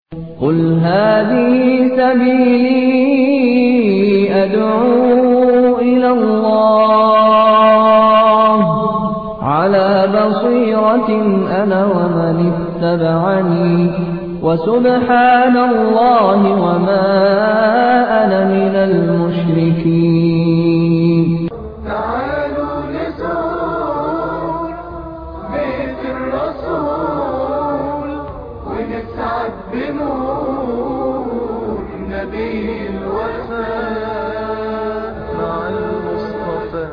قل هذه سبيلي أدعو إلى الله على بصيرة أنا ومن اتبعني وسبحان الله وما أنا من المشركين تعالوا نزور بيت الرسول ونسعد بنور نبي الوفاء مع المصطفى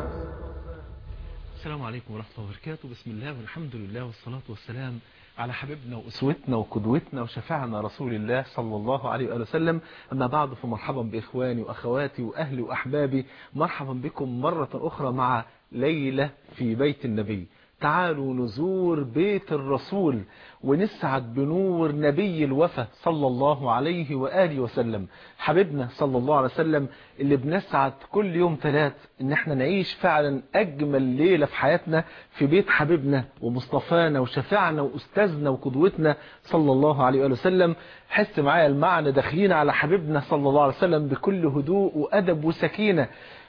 السلام عليكم ورحمة الله وبركاته بسم الله والحمد لله والصلاة والسلام على حبيبنا وأسوتنا وقدوتنا وشفاعنا رسول الله صلى الله عليه وآله وسلم أما بعد فمرحبا بإخواني وأخواتي وأهلي وأحبابي مرحبا بكم مرة أخرى مع ليلة في بيت النبي تعالوا نزور بيت الرسول ونسعد بنور نبي الوفا صلى الله عليه وآله وسلم حبيبنا صلى الله عليه وسلم اللي بنسعد كل يوم ثلاث ان احنا نعيش فعلا اجمل ليلة في حياتنا في بيت حبيبنا ومصطفانا وشفاعنا واستاذنا وقدوتنا صلى الله عليه وآله وسلم حس معايا المعنى داخلين على حبيبنا صلى الله عليه وسلم بكل هدوء وأدب وسكينة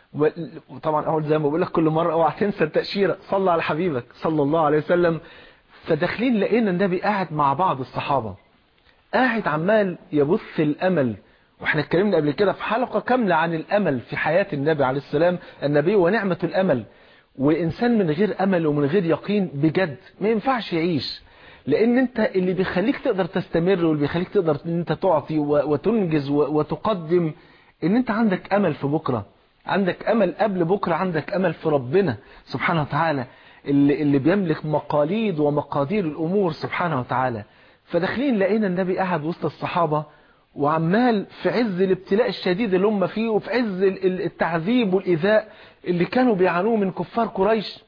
وطبعا اقول زي ما بقول لك كل مره اوعى تنسى التاشيره صلى على حبيبك صلى الله عليه وسلم فداخلين لقينا النبي قاعد مع بعض الصحابه قاعد عمال يبث الامل واحنا اتكلمنا قبل كده في حلقه كامله عن الامل في حياه النبي عليه السلام النبي ونعمه الامل والانسان من غير امل ومن غير يقين بجد ما ينفعش يعيش لان انت اللي بيخليك تقدر تستمر واللي بيخليك تقدر ان انت تعطي وتنجز وتقدم ان انت عندك امل في بكره عندك امل قبل بكرة عندك امل في ربنا سبحانه وتعالى اللي, اللي بيملك مقاليد ومقادير الامور سبحانه وتعالى فداخلين لقينا النبي قاعد وسط الصحابة وعمال في عز الابتلاء الشديد اللي هم فيه وفي عز التعذيب والإيذاء اللي كانوا بيعانوه من كفار قريش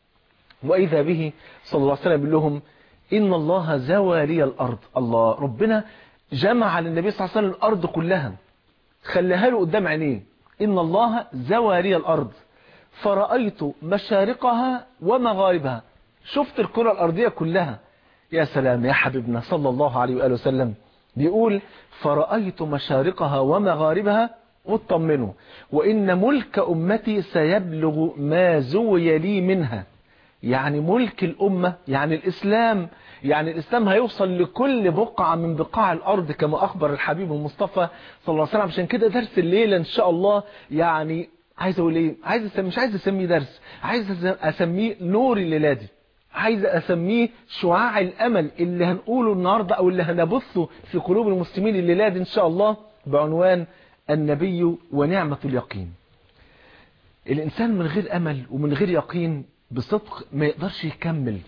وإذا به صلى الله عليه وسلم بيقول لهم إن الله زوى لي الأرض الله ربنا جمع للنبي صلى الله عليه وسلم الأرض كلها خليها له قدام عينيه إن الله زوى لي الأرض فرأيت مشارقها ومغاربها شفت الكرة الأرضية كلها يا سلام يا حبيبنا صلى الله عليه وآله وسلم بيقول فرأيت مشارقها ومغاربها واطمنوا وإن ملك أمتي سيبلغ ما زوي لي منها يعني ملك الأمة يعني الإسلام يعني الإسلام هيوصل لكل بقعة من بقاع الأرض كما أخبر الحبيب المصطفى صلى الله عليه وسلم عشان كده درس الليلة إن شاء الله يعني عايز أقول إيه عايز أسمي مش عايز أسميه درس عايز أسميه نور الليلة دي عايز أسميه شعاع الأمل اللي هنقوله النهاردة أو اللي هنبثه في قلوب المسلمين الليلة دي إن شاء الله بعنوان النبي ونعمة اليقين الإنسان من غير أمل ومن غير يقين بصدق ما يقدرش يكمل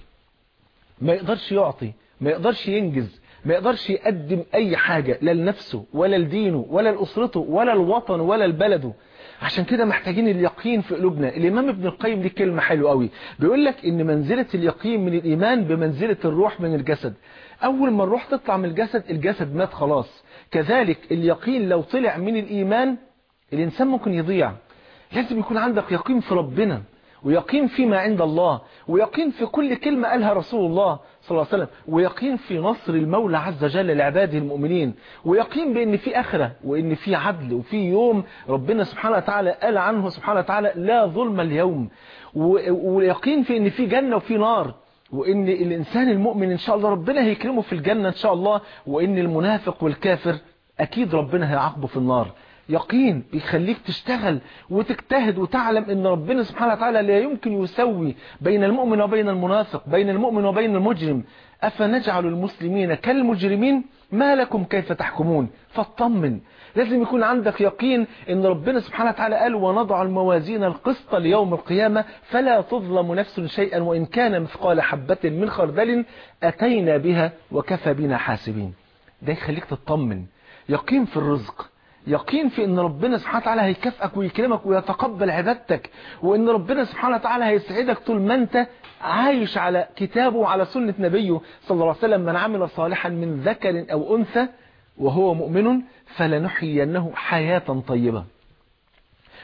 ما يقدرش يعطي ما يقدرش ينجز ما يقدرش يقدم أي حاجة لا لنفسه ولا لدينه ولا لأسرته ولا الوطن ولا لبلده عشان كده محتاجين اليقين في قلوبنا الإمام ابن القيم دي كلمة حلوة قوي بيقول لك إن منزلة اليقين من الإيمان بمنزلة الروح من الجسد أول ما الروح تطلع من الجسد الجسد مات خلاص كذلك اليقين لو طلع من الإيمان الإنسان ممكن يضيع لازم يكون عندك يقين في ربنا ويقين فيما عند الله ويقين في كل كلمة قالها رسول الله صلى الله عليه وسلم ويقين في نصر المولى عز وجل لعباده المؤمنين ويقين بأن في آخرة وأن في عدل وفي يوم ربنا سبحانه وتعالى قال عنه سبحانه وتعالى لا ظلم اليوم ويقين في أن في جنة وفي نار وأن الإنسان المؤمن إن شاء الله ربنا هيكرمه في الجنة إن شاء الله وأن المنافق والكافر أكيد ربنا هيعاقبه في النار يقين بيخليك تشتغل وتجتهد وتعلم ان ربنا سبحانه وتعالى لا يمكن يسوي بين المؤمن وبين المنافق بين المؤمن وبين المجرم أفنجعل المسلمين كالمجرمين ما لكم كيف تحكمون فاطمن لازم يكون عندك يقين ان ربنا سبحانه وتعالى قال ونضع الموازين القسط ليوم القيامة فلا تظلم نفس شيئا وإن كان مثقال حبة من خردل أتينا بها وكفى بنا حاسبين ده يخليك تطمن يقين في الرزق يقين في ان ربنا سبحانه وتعالى هيكافئك ويكرمك ويتقبل عبادتك وان ربنا سبحانه وتعالى هيسعدك طول ما انت عايش على كتابه وعلى سنة نبيه صلى الله عليه وسلم من عمل صالحا من ذكر او انثى وهو مؤمن فلنحيينه حياة طيبة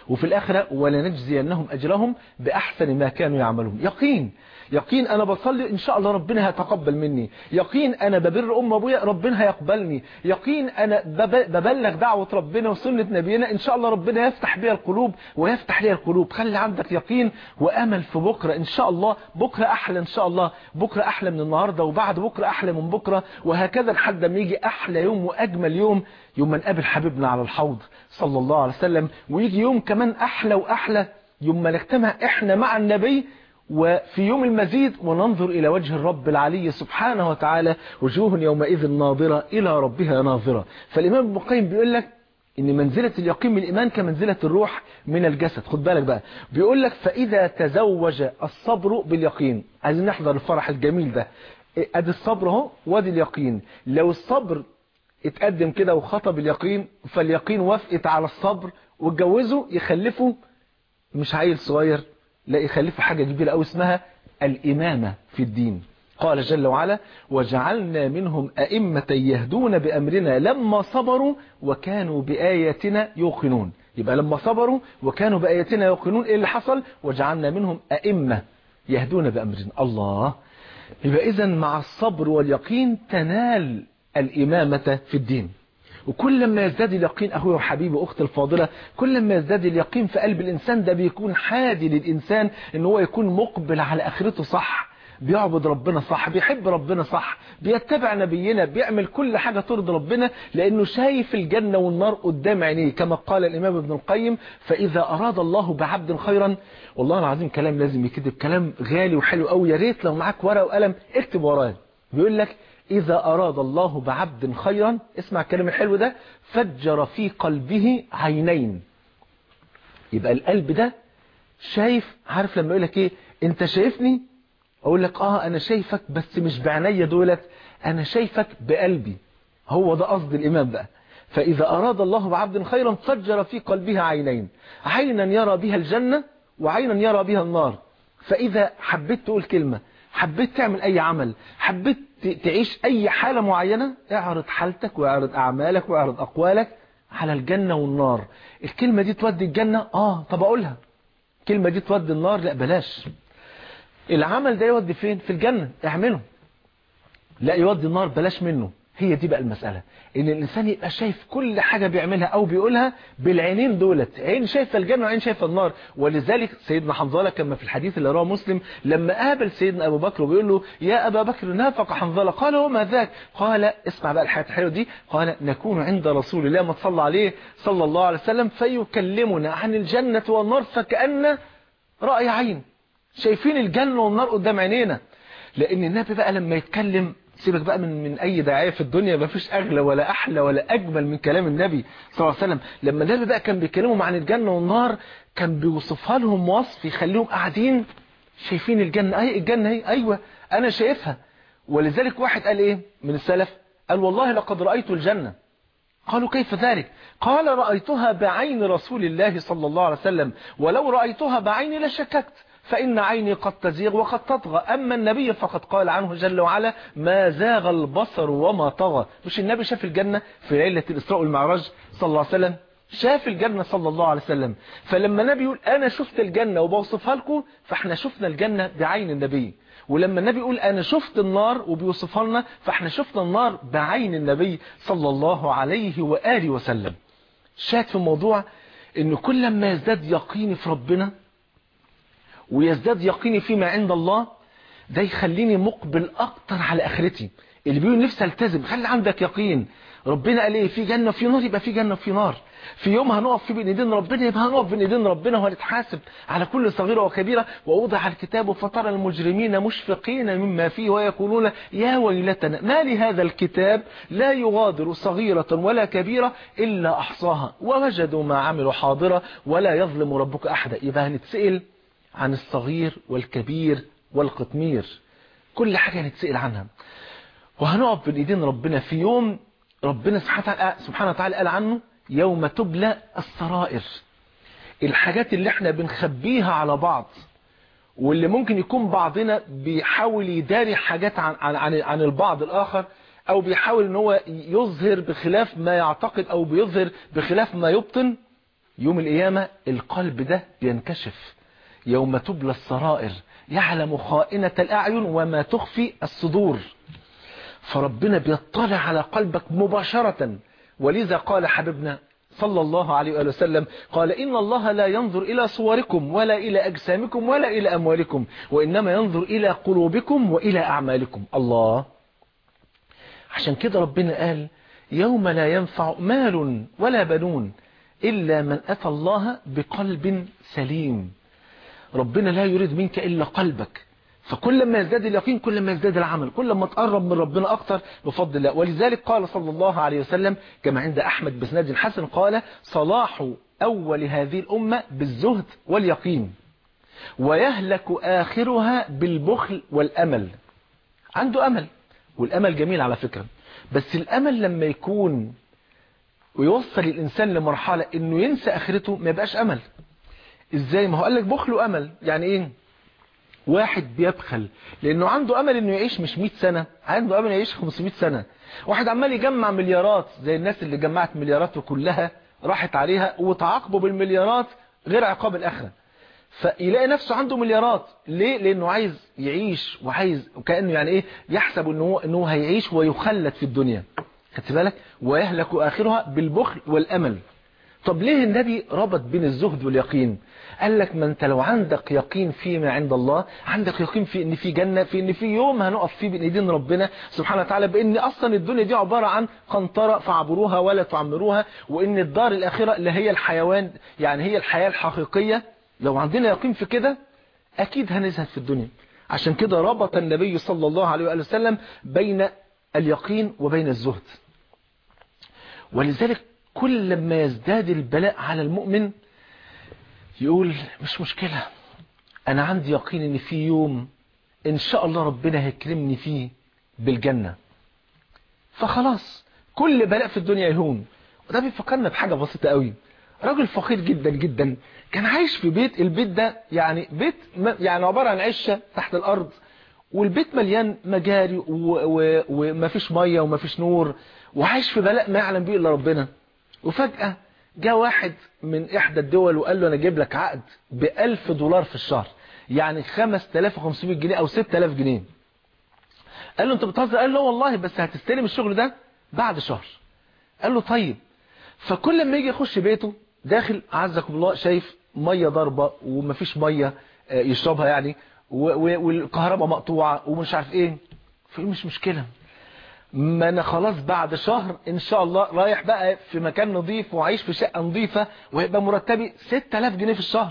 وفي الآخرة ولنجزينهم أجرهم بأحسن ما كانوا يعملون يقين يقين أنا بصلي إن شاء الله ربنا هيتقبل مني يقين أنا ببر أم أبويا ربنا هيقبلني يقين أنا بب- ببلغ دعوة ربنا وسنة نبينا إن شاء الله ربنا يفتح بيها القلوب ويفتح لي القلوب خلي عندك يقين وأمل في بكرة إن شاء الله بكرة أحلى إن شاء الله بكرة أحلى من النهاردة وبعد بكرة أحلى من بكرة وهكذا لحد ما يجي أحلى يوم وأجمل يوم يوم ما نقابل حبيبنا على الحوض صلى الله عليه وسلم ويجي يوم كمان أحلى وأحلى يوم ما نجتمع إحنا مع النبي وفي يوم المزيد وننظر إلى وجه الرب العلي سبحانه وتعالى وجوه يومئذ ناظرة إلى ربها ناظرة فالإمام ابن القيم بيقول لك إن منزلة اليقين من الإيمان كمنزلة الروح من الجسد خد بالك بقى بيقول لك فإذا تزوج الصبر باليقين عايزين نحضر الفرح الجميل ده أدي الصبر اهو وادي اليقين لو الصبر اتقدم كده وخطب اليقين فاليقين وافقت على الصبر واتجوزوا يخلفوا مش عيل صغير لا يخلفوا حاجة كبيرة أو اسمها الإمامة في الدين قال جل وعلا وجعلنا منهم أئمة يهدون بأمرنا لما صبروا وكانوا بآياتنا يوقنون يبقى لما صبروا وكانوا بآياتنا يوقنون إيه اللي حصل وجعلنا منهم أئمة يهدون بأمرنا الله يبقى إذا مع الصبر واليقين تنال الإمامة في الدين وكل ما يزداد اليقين أخوي وحبيبي أختي الفاضلة كل ما يزداد اليقين في قلب الإنسان ده بيكون حادي للإنسان إن هو يكون مقبل على آخرته صح بيعبد ربنا صح بيحب ربنا صح بيتبع نبينا بيعمل كل حاجة ترضي ربنا لأنه شايف الجنة والنار قدام عينيه كما قال الإمام ابن القيم فإذا أراد الله بعبد خيرا والله العظيم كلام لازم يكتب كلام غالي وحلو قوي يا ريت لو معاك ورقة وقلم اكتب ورايا بيقول لك إذا أراد الله بعبد خيرا اسمع الكلام الحلو ده فجر في قلبه عينين يبقى القلب ده شايف عارف لما يقول لك ايه انت شايفني اقول لك اه انا شايفك بس مش بعينيا دولت انا شايفك بقلبي هو ده قصد الامام بقى فاذا اراد الله بعبد خيرا فجر في قلبها عينين عينا يرى بها الجنة وعينا يرى بها النار فاذا حبيت تقول كلمة حبيت تعمل اي عمل حبيت تعيش اي حالة معينة اعرض حالتك واعرض اعمالك واعرض اقوالك على الجنة والنار الكلمة دي تودي الجنة اه طب اقولها الكلمة دي تودي النار لا بلاش العمل ده يودي فين في الجنة اعمله لا يودي النار بلاش منه هي دي بقى المسألة ان الانسان يبقى شايف كل حاجة بيعملها او بيقولها بالعينين دولت عين شايفة الجنة وعين شايفة النار ولذلك سيدنا حنظلة كما في الحديث اللي رواه مسلم لما قابل سيدنا ابو بكر وبيقول له يا ابا بكر نافق حنظلة قال وما ذاك قال اسمع بقى الحياة الحلوة دي قال نكون عند رسول الله ما تصلى عليه صلى الله عليه وسلم فيكلمنا عن الجنة والنار فكأن رأي عين شايفين الجنة والنار قدام عينينا لان النبي بقى لما يتكلم سيبك بقى من من اي داعيه في الدنيا ما فيش اغلى ولا احلى ولا اجمل من كلام النبي صلى الله عليه وسلم لما النبي بقى كان بيكلمهم عن الجنه والنار كان بيوصفها لهم وصف يخليهم قاعدين شايفين الجنه اي الجنه اهي ايوه انا شايفها ولذلك واحد قال ايه من السلف قال والله لقد رايت الجنه قالوا كيف ذلك قال رأيتها بعين رسول الله صلى الله عليه وسلم ولو رأيتها بعيني لشككت فإن عيني قد تزيغ وقد تطغى أما النبي فقد قال عنه جل وعلا ما زاغ البصر وما طغى مش النبي شاف الجنة في ليلة الإسراء والمعراج صلى الله عليه وسلم شاف الجنة صلى الله عليه وسلم فلما النبي يقول أنا شفت الجنة وبوصفها لكم فاحنا شفنا الجنة بعين النبي ولما النبي يقول أنا شفت النار وبيوصفها لنا فاحنا شفنا النار بعين النبي صلى الله عليه وآله وسلم شاهد في الموضوع ان كل ما يزداد يقيني في ربنا ويزداد يقيني فيما عند الله ده يخليني مقبل اكتر على اخرتي اللي بيقول نفسي التزم خلي عندك يقين ربنا قال ايه في جنه وفي نار يبقى في جنه وفي نار في يوم هنقف في بين ايدين ربنا يبقى هنقف بين ايدين ربنا وهنتحاسب على كل صغيره وكبيره ووضع الكتاب فترى المجرمين مشفقين مما فيه ويقولون يا ويلتنا ما لهذا الكتاب لا يغادر صغيره ولا كبيره الا احصاها ووجدوا ما عملوا حاضرا ولا يظلم ربك احدا يبقى هنتسال عن الصغير والكبير والقطمير كل حاجه هنتسال عنها وهنقف بين ايدين ربنا في يوم ربنا سبحانه وتعالى قال عنه يوم تبلى السرائر الحاجات اللي احنا بنخبيها على بعض واللي ممكن يكون بعضنا بيحاول يداري حاجات عن, عن, عن, عن البعض الآخر او بيحاول ان هو يظهر بخلاف ما يعتقد او بيظهر بخلاف ما يبطن يوم القيامة القلب ده بينكشف يوم تبلى السرائر يعلم خائنة الأعين وما تخفي الصدور فربنا بيطلع على قلبك مباشرة ولذا قال حبيبنا صلى الله عليه وآله وسلم قال إن الله لا ينظر إلى صوركم ولا إلى أجسامكم ولا إلى أموالكم وإنما ينظر إلى قلوبكم وإلى أعمالكم الله عشان كده ربنا قال يوم لا ينفع مال ولا بنون إلا من أتى الله بقلب سليم ربنا لا يريد منك إلا قلبك فكل ما يزداد اليقين كل ما يزداد العمل كل ما تقرب من ربنا أكتر بفضل الله ولذلك قال صلى الله عليه وسلم كما عند أحمد بسناد الحسن قال صلاح أول هذه الأمة بالزهد واليقين ويهلك آخرها بالبخل والأمل عنده أمل والأمل جميل على فكرة بس الأمل لما يكون ويوصل الإنسان لمرحلة إنه ينسى آخرته ما يبقاش أمل إزاي ما هو قال لك بخل وأمل يعني إيه واحد بيبخل لانه عنده امل انه يعيش مش 100 سنة عنده امل يعيش 500 سنة واحد عمال يجمع مليارات زي الناس اللي جمعت مليارات وكلها راحت عليها وتعاقبوا بالمليارات غير عقاب الاخره فيلاقي نفسه عنده مليارات ليه لانه عايز يعيش وعايز وكانه يعني ايه يحسب انه هو انه هيعيش ويخلد في الدنيا خدت بالك ويهلك اخرها بالبخل والامل طب ليه النبي ربط بين الزهد واليقين قال لك ما انت لو عندك يقين فيما عند الله عندك يقين في ان في جنة في ان في يوم هنقف فيه بين ايدين ربنا سبحانه وتعالى بان اصلا الدنيا دي عبارة عن قنطرة فاعبروها ولا تعمروها وان الدار الاخرة اللي هي الحيوان يعني هي الحياة الحقيقية لو عندنا يقين في كده اكيد هنزهد في الدنيا عشان كده ربط النبي صلى الله عليه وآله وسلم بين اليقين وبين الزهد ولذلك كل ما يزداد البلاء على المؤمن يقول مش مشكلة أنا عندي يقين إن في يوم إن شاء الله ربنا هيكرمني فيه بالجنة فخلاص كل بلاء في الدنيا يهون وده بيفكرنا بحاجة بسيطة قوي راجل فقير جدا جدا كان عايش في بيت البيت ده يعني بيت يعني عبارة عن عشة تحت الأرض والبيت مليان مجاري وما فيش مية وما فيش نور وعايش في بلاء ما يعلم به إلا ربنا وفجأة جاء واحد من إحدى الدول وقال له أنا أجيب لك عقد بألف دولار في الشهر يعني 5500 جنيه أو 6000 جنيه قال له أنت بتهزر قال له والله بس هتستلم الشغل ده بعد شهر قال له طيب فكل ما يجي يخش بيته داخل عزكم الله شايف مية ضربة ومفيش مية يشربها يعني والكهرباء مقطوعة ومش عارف ايه فيقول مش مشكلة ما انا خلاص بعد شهر ان شاء الله رايح بقى في مكان نظيف وعايش في شقة نظيفة وهيبقى مرتبي 6000 جنيه في الشهر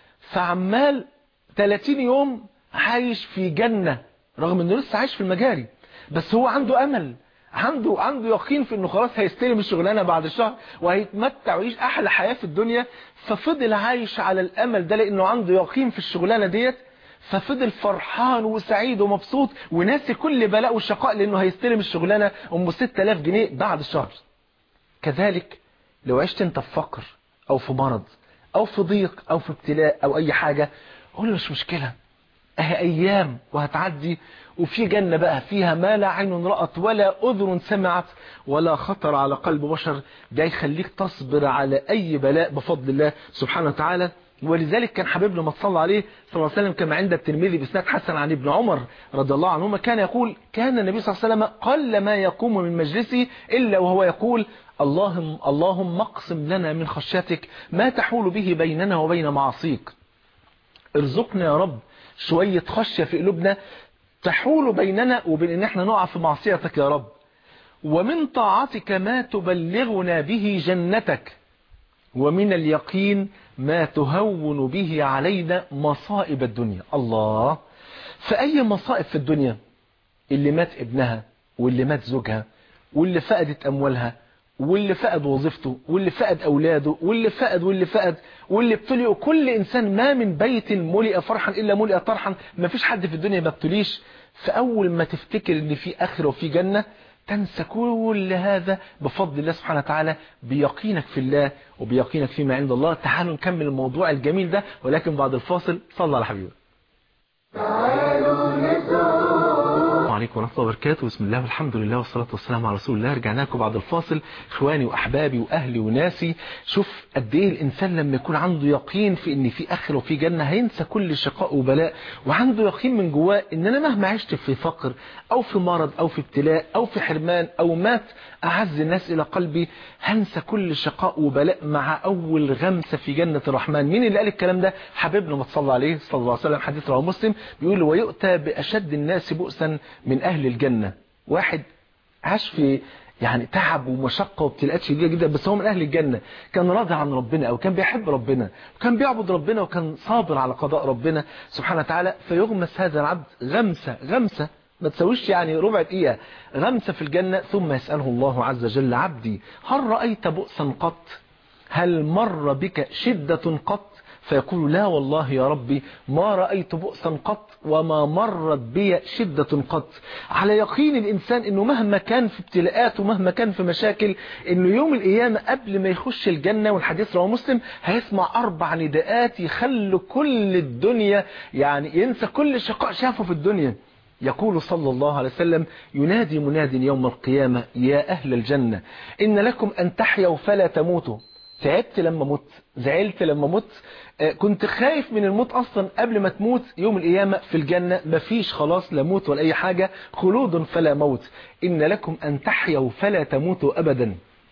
فعمال 30 يوم عايش في جنة رغم انه لسه عايش في المجاري بس هو عنده امل عنده عنده يقين في انه خلاص هيستلم الشغلانه بعد الشهر وهيتمتع ويعيش احلى حياه في الدنيا ففضل عايش على الامل ده لانه عنده يقين في الشغلانه ديت ففضل فرحان وسعيد ومبسوط وناسي كل بلاء وشقاء لانه هيستلم الشغلانه ام 6000 جنيه بعد الشهر كذلك لو عشت انت في فقر او في مرض او في ضيق او في ابتلاء او اي حاجه قول مش مشكله اهي ايام وهتعدي وفي جنة بقى فيها ما لا عين رأت ولا أذن سمعت ولا خطر على قلب بشر ده يخليك تصبر على أي بلاء بفضل الله سبحانه وتعالى ولذلك كان حبيبنا ما صلى عليه صلى الله عليه وسلم كما عند الترمذي بسناد حسن عن ابن عمر رضي الله عنهما كان يقول كان النبي صلى الله عليه وسلم قل ما يقوم من مجلسه إلا وهو يقول اللهم اللهم اقسم لنا من خشيتك ما تحول به بيننا وبين معاصيك ارزقنا يا رب شوية خشية في قلوبنا تحول بيننا وبين ان احنا نقع في معصيتك يا رب ومن طاعتك ما تبلغنا به جنتك ومن اليقين ما تهون به علينا مصائب الدنيا الله فأي مصائب في الدنيا اللي مات ابنها واللي مات زوجها واللي فقدت أموالها واللي فقد وظيفته واللي فقد أولاده واللي فقد واللي فقد واللي ابتلي كل إنسان ما من بيت ملئ فرحا إلا ملئ طرحا ما فيش حد في الدنيا ما ابتليش فأول ما تفتكر إن في آخرة وفي جنة تنسى كل هذا بفضل الله سبحانه وتعالى بيقينك في الله وبيقينك فيما عند الله تعالوا نكمل الموضوع الجميل ده ولكن بعد الفاصل صلى على حبيبه تعالوا نزور عليكم ورحمة الله وبركاته بسم الله والحمد لله والصلاة والسلام على رسول الله رجعنا لكم بعد الفاصل اخواني واحبابي واهلي وناسي شوف قد ايه الانسان لما يكون عنده يقين في ان في اخره وفي جنة هينسى كل شقاء وبلاء وعنده يقين من جواه ان انا مهما عشت في فقر او في مرض او في ابتلاء او في حرمان او مات اعز الناس الى قلبي هنسى كل شقاء وبلاء مع اول غمسة في جنة الرحمن مين اللي قال الكلام ده حبيبنا ما تصلى عليه صلى الله عليه وسلم حديث رواه مسلم بيقول ويؤتى باشد الناس بؤسا من اهل الجنة واحد عاش في يعني تعب ومشقة وابتلاءات شديدة جدا بس هو من أهل الجنة كان راضي عن ربنا أو كان بيحب ربنا وكان بيعبد ربنا وكان صابر على قضاء ربنا سبحانه وتعالى فيغمس هذا العبد غمسة غمسة ما تسويش يعني ربع دقيقة غمسة في الجنة ثم يسأله الله عز وجل عبدي هل رأيت بؤسا قط هل مر بك شدة قط فيقول لا والله يا ربي ما رأيت بؤسا قط وما مرت بي شدة قط على يقين الإنسان أنه مهما كان في ابتلاءات ومهما كان في مشاكل أنه يوم القيامة قبل ما يخش الجنة والحديث رواه مسلم هيسمع أربع نداءات يخلوا كل الدنيا يعني ينسى كل شقاء شافه في الدنيا يقول صلى الله عليه وسلم ينادي مناد يوم القيامة يا أهل الجنة إن لكم أن تحيوا فلا تموتوا تعبت لما مت زعلت لما مت كنت خايف من الموت أصلا قبل ما تموت يوم القيامة في الجنة مفيش خلاص لا موت ولا أي حاجة خلود فلا موت إن لكم أن تحيوا فلا تموتوا أبدا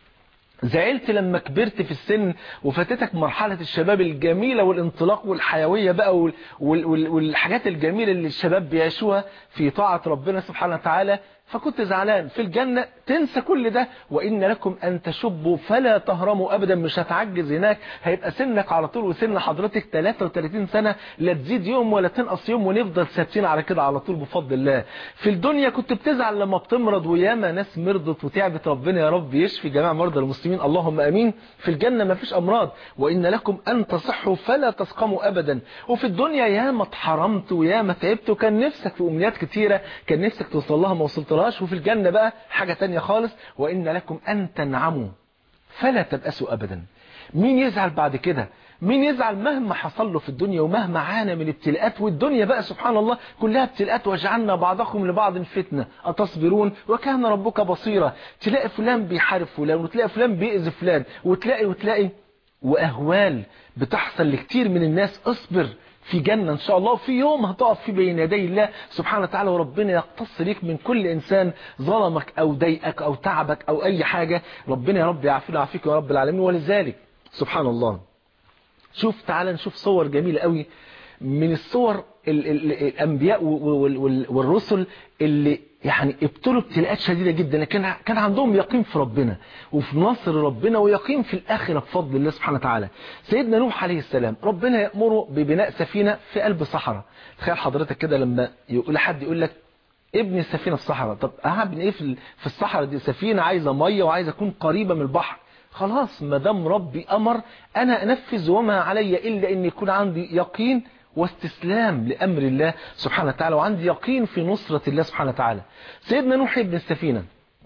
زعلت لما كبرت في السن وفاتتك مرحلة الشباب الجميلة والانطلاق والحيوية بقى وال وال والحاجات الجميلة اللي الشباب بيعيشوها في طاعة ربنا سبحانه وتعالى فكنت زعلان في الجنة تنسى كل ده وإن لكم أن تشبوا فلا تهرموا أبدا مش هتعجز هناك هيبقى سنك على طول وسن حضرتك 33 سنة لا تزيد يوم ولا تنقص يوم ونفضل ثابتين على كده على طول بفضل الله في الدنيا كنت بتزعل لما بتمرض وياما ناس مرضت وتعبت ربنا يا رب يشفي جميع مرضى المسلمين اللهم أمين في الجنة ما فيش أمراض وإن لكم أن تصحوا فلا تسقموا أبدا وفي الدنيا ياما اتحرمت وياما تعبت وكان نفسك في أمنيات كتيرة كان نفسك توصل لها ما وصلت وصلتلهاش وفي الجنة بقى حاجة تانية خالص وإن لكم أن تنعموا فلا تبأسوا أبدا مين يزعل بعد كده مين يزعل مهما حصل له في الدنيا ومهما عانى من ابتلاءات والدنيا بقى سبحان الله كلها ابتلاءات وجعلنا بعضكم لبعض فتنة أتصبرون وكان ربك بصيرا تلاقي فلان بيحارب فلان وتلاقي فلان بيأذي فلان وتلاقي وتلاقي وأهوال بتحصل لكتير من الناس اصبر في جنة إن شاء الله وفي يوم هتقف في بين يدي الله سبحانه وتعالى وربنا يقتص ليك من كل إنسان ظلمك أو ضايقك أو تعبك أو أي حاجة ربنا يا رب يعافينا ويعافيك يا رب العالمين ولذلك سبحان الله شوف تعالى نشوف صور جميلة قوي من الصور ال ال الأنبياء والرسل اللي يعني ابتلوا ابتلاءات شديدة جدا لكن كان عندهم يقين في ربنا وفي نصر ربنا ويقين في الآخرة بفضل الله سبحانه وتعالى سيدنا نوح عليه السلام ربنا يأمره ببناء سفينة في قلب صحراء تخيل حضرتك كده لما يقول حد يقول لك ابني السفينة في الصحراء طب هبني ايه في الصحراء دي سفينة عايزة مية وعايزة اكون قريبة من البحر خلاص ما دام ربي أمر أنا أنفذ وما علي إلا أن يكون عندي يقين واستسلام لأمر الله سبحانه وتعالى وعندي يقين في نصرة الله سبحانه وتعالى سيدنا نوح يبني السفينة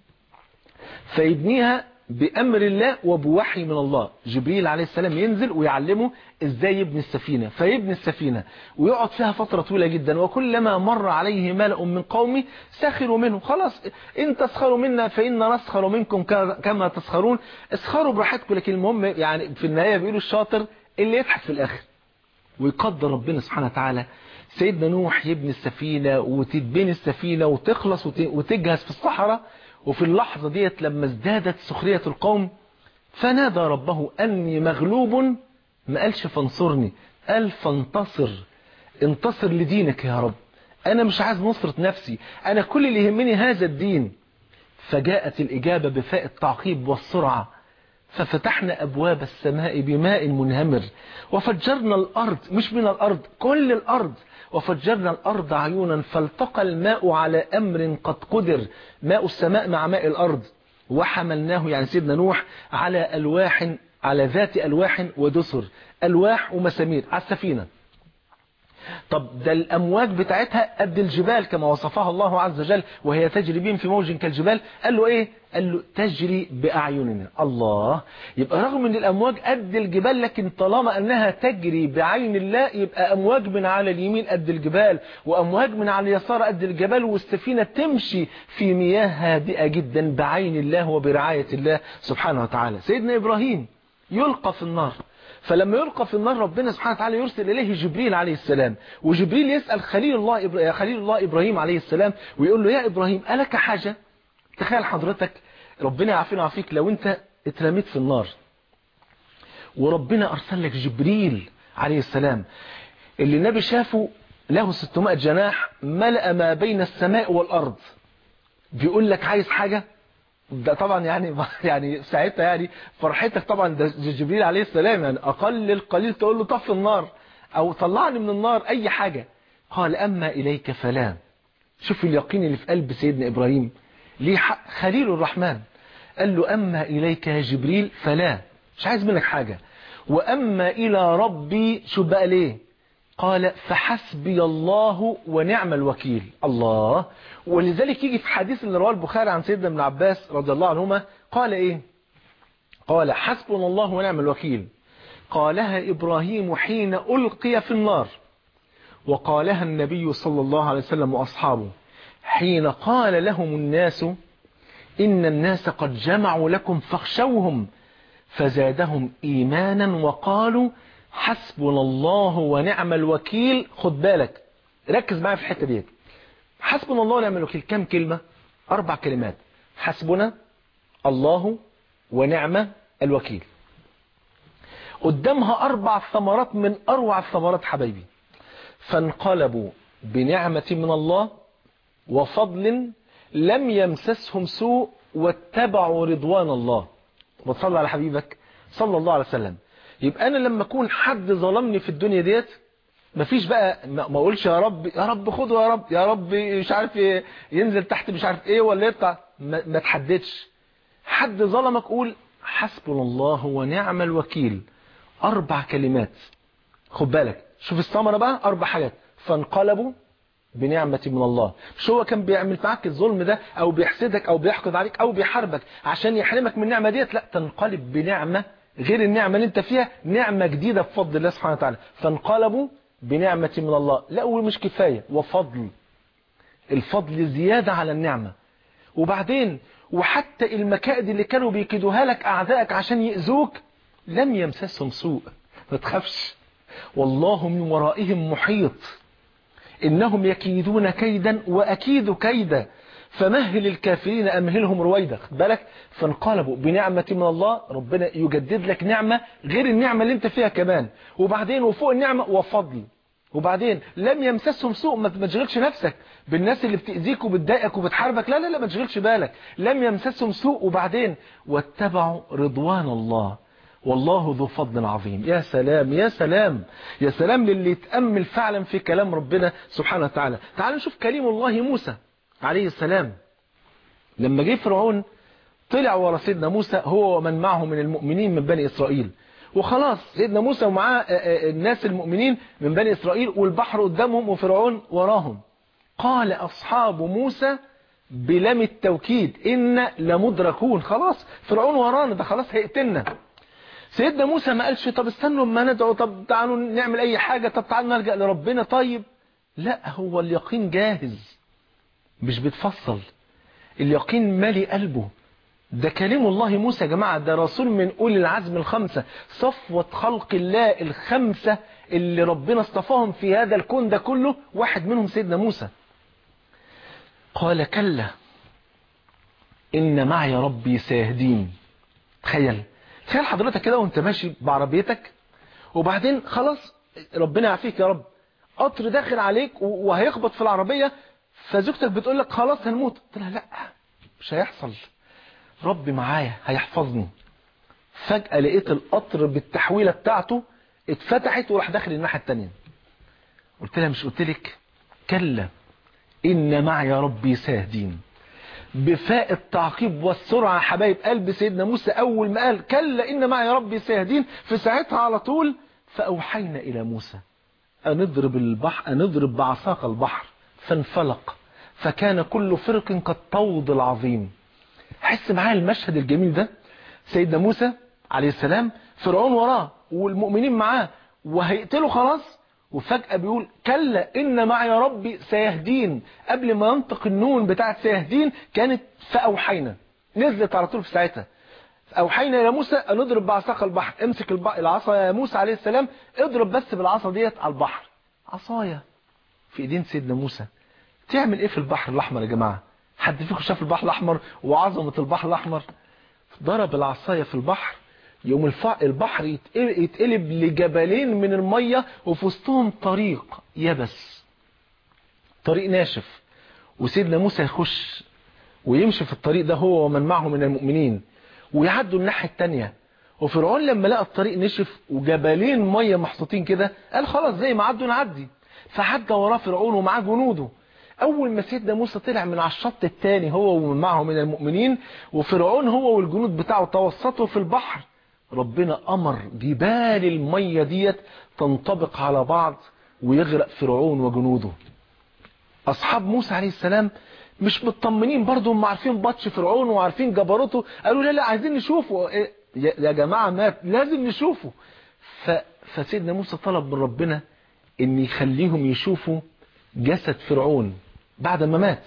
فيبنيها بأمر الله وبوحي من الله جبريل عليه السلام ينزل ويعلمه ازاي يبني السفينة فيبني السفينة ويقعد فيها فترة طويلة جدا وكلما مر عليه ملأ من قومه سخروا منه خلاص ان تسخروا منا فإن نسخر منكم كما تسخرون اسخروا براحتكم لكن المهم يعني في النهاية بيقولوا الشاطر اللي يضحك في الآخر ويقدر ربنا سبحانه وتعالى سيدنا نوح يبني السفينة وتتبني السفينة وتخلص وتجهز في الصحراء وفي اللحظة ديت لما ازدادت سخرية القوم فنادى ربه أني مغلوب ما قالش فانصرني قال فانتصر انتصر لدينك يا رب أنا مش عايز نصرة نفسي أنا كل اللي يهمني هذا الدين فجاءت الإجابة بفاء التعقيب والسرعة ففتحنا أبواب السماء بماء منهمر وفجرنا الأرض مش من الأرض كل الأرض وفجرنا الأرض عيونا فالتقى الماء على أمر قد قدر ماء السماء مع ماء الأرض وحملناه يعني سيدنا نوح على ألواح على ذات ألواح ودسر ألواح ومسامير على السفينة طب ده الأمواج بتاعتها قد الجبال كما وصفها الله عز وجل وهي تجري بهم في موج كالجبال قال له إيه قال له تجري بأعيننا الله يبقى رغم ان الأمواج قد الجبال لكن طالما أنها تجري بعين الله يبقى أمواج من على اليمين قد الجبال وأمواج من على اليسار قد الجبال والسفينة تمشي في مياه هادئة جدا بعين الله وبرعاية الله سبحانه وتعالى سيدنا إبراهيم يلقى في النار فلما يلقى في النار ربنا سبحانه وتعالى يرسل إليه جبريل عليه السلام وجبريل يسأل خليل الله إبرا... يا خليل الله إبراهيم عليه السلام ويقول له يا إبراهيم ألك حاجة تخيل حضرتك ربنا يعافينا ويعافيك لو أنت اترميت في النار وربنا أرسل لك جبريل عليه السلام اللي النبي شافه له 600 جناح ملأ ما بين السماء والأرض بيقول لك عايز حاجة ده طبعا يعني يعني ساعتها يعني فرحتك طبعا ده جبريل عليه السلام يعني اقل القليل تقول له طف النار او طلعني من النار اي حاجة قال اما اليك فلا شوف اليقين اللي في قلب سيدنا ابراهيم ليه حق خليل الرحمن قال له اما اليك يا جبريل فلا مش عايز منك حاجة واما الى ربي شو بقى ليه قال فحسبي الله ونعم الوكيل الله ولذلك يجي في حديث اللي رواه البخاري عن سيدنا ابن عباس رضي الله عنهما قال ايه قال حسبنا الله ونعم الوكيل قالها إبراهيم حين ألقي في النار وقالها النبي صلى الله عليه وسلم وأصحابه حين قال لهم الناس إن الناس قد جمعوا لكم فاخشوهم فزادهم إيمانا وقالوا حسبنا الله ونعم الوكيل خد بالك ركز معايا في الحتة دي حسبنا الله ونعم الوكيل كم كلمة أربع كلمات حسبنا الله ونعم الوكيل قدامها أربع ثمرات من أروع الثمرات حبايبي فانقلبوا بنعمة من الله وفضل لم يمسسهم سوء واتبعوا رضوان الله وصلى على حبيبك صلى الله عليه وسلم يبقى أنا لما أكون حد ظلمني في الدنيا ديت مفيش بقى ما اقولش يا رب يا رب خده يا رب يا رب مش عارف إيه ينزل تحت مش عارف ايه ولا يطلع ما, ما تحددش حد ظلمك قول حسبنا الله ونعم الوكيل اربع كلمات خد بالك شوف الثمره بقى اربع حاجات فانقلبوا بنعمة من الله مش هو كان بيعمل معاك الظلم ده او بيحسدك او بيحقد عليك او بيحاربك عشان يحرمك من النعمة ديت لا تنقلب بنعمة غير النعمة اللي انت فيها نعمة جديدة بفضل الله سبحانه وتعالى فانقلبوا بنعمة من الله لا ومش كفاية وفضل الفضل زيادة على النعمة وبعدين وحتى المكائد اللي كانوا بيكيدوها لك أعدائك عشان يأذوك لم يمسسهم سوء ما تخافش والله من ورائهم محيط إنهم يكيدون كيدا وأكيد كيدا فمهل الكافرين أمهلهم رويدا خد بالك فانقلبوا بنعمة من الله ربنا يجدد لك نعمة غير النعمة اللي انت فيها كمان وبعدين وفوق النعمة وفضل وبعدين لم يمسسهم سوء ما تشغلش نفسك بالناس اللي بتأذيك وبتضايقك وبتحاربك لا لا لا ما تشغلش بالك لم يمسسهم سوء وبعدين واتبعوا رضوان الله والله ذو فضل عظيم يا سلام يا سلام يا سلام للي يتأمل فعلا في كلام ربنا سبحانه وتعالى تعالوا نشوف كلام الله موسى عليه السلام لما جه فرعون طلع ورا سيدنا موسى هو ومن معه من المؤمنين من بني إسرائيل وخلاص سيدنا موسى ومعاه الناس المؤمنين من بني إسرائيل والبحر قدامهم وفرعون وراهم قال أصحاب موسى بلم التوكيد إن لمدركون خلاص فرعون ورانا ده خلاص هيقتلنا سيدنا موسى ما قالش طب استنوا ما ندعو طب تعالوا نعمل أي حاجة طب تعالوا نلجأ لربنا طيب لا هو اليقين جاهز مش بتفصل اليقين مالي قلبه ده كلام الله موسى يا جماعة ده رسول من أولي العزم الخمسة صفوة خلق الله الخمسة اللي ربنا اصطفاهم في هذا الكون ده كله واحد منهم سيدنا موسى قال كلا إن معي ربي سيهدين تخيل تخيل حضرتك كده وانت ماشي بعربيتك وبعدين خلاص ربنا يعافيك يا رب قطر داخل عليك وهيخبط في العربية فزوجتك بتقول لك خلاص هنموت قلت لها لا مش هيحصل ربي معايا هيحفظني فجأة لقيت القطر بالتحويلة بتاعته اتفتحت وراح داخل الناحية التانية قلت لها مش قلت لك كلا إن معي ربي ساهدين بفاء التعقيب والسرعة حبايب قلب سيدنا موسى أول ما قال كلا إن معي ربي ساهدين في ساعتها على طول فأوحينا إلى موسى أن اضرب البحر أن اضرب بعصاك البحر فانفلق فكان كل فرق كالطود العظيم حس معايا المشهد الجميل ده سيدنا موسى عليه السلام فرعون وراه والمؤمنين معاه وهيقتلوا خلاص وفجأة بيقول كلا إن معي ربي سيهدين قبل ما ينطق النون بتاعت سيهدين كانت فأوحينا نزلت على طول في ساعتها أوحينا إلى موسى أن اضرب بعصاك البحر امسك الب- العصا يا موسى عليه السلام اضرب بس بالعصا ديت على البحر عصايا في ايدين سيدنا موسى تعمل ايه في البحر الاحمر يا جماعة حد فيكم شاف البحر الاحمر وعظمة البحر الاحمر ضرب العصاية في البحر يوم الف- البحر يتقل- يتقلب لجبلين من المية وفي وسطهم طريق يبس طريق ناشف وسيدنا موسى يخش ويمشي في الطريق ده هو ومن معه من المؤمنين ويعدوا الناحية التانية وفرعون لما لقى الطريق نشف وجبلين مية محطوطين كده قال خلاص زي ما عدوا نعدي فعدى وراه فرعون ومعاه جنوده اول ما سيدنا موسى طلع من على الشط التاني هو ومن معه من المؤمنين وفرعون هو والجنود بتاعه توسطوا في البحر ربنا امر جبال المية ديت تنطبق على بعض ويغرق فرعون وجنوده اصحاب موسى عليه السلام مش مطمنين برضه هم عارفين بطش فرعون وعارفين جبروته قالوا لا لا عايزين نشوفه إيه، يا يا جماعه مات لازم نشوفه ف... فسيدنا موسى طلب من ربنا ان يخليهم يشوفوا جسد فرعون بعد ما مات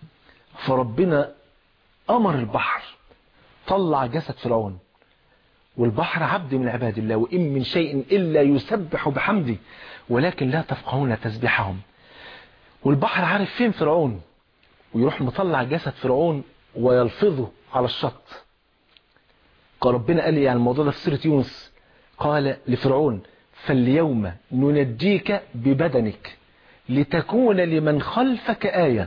فربنا امر البحر طلع جسد فرعون والبحر عبد من عباد الله وإن من شيء إلا يسبح بحمده ولكن لا تفقهون تسبيحهم والبحر عارف فين فرعون ويروح مطلع جسد فرعون ويلفظه على الشط قال ربنا قال لي عن الموضوع ده في سورة يونس قال لفرعون فاليوم ننجيك ببدنك لتكون لمن خلفك آية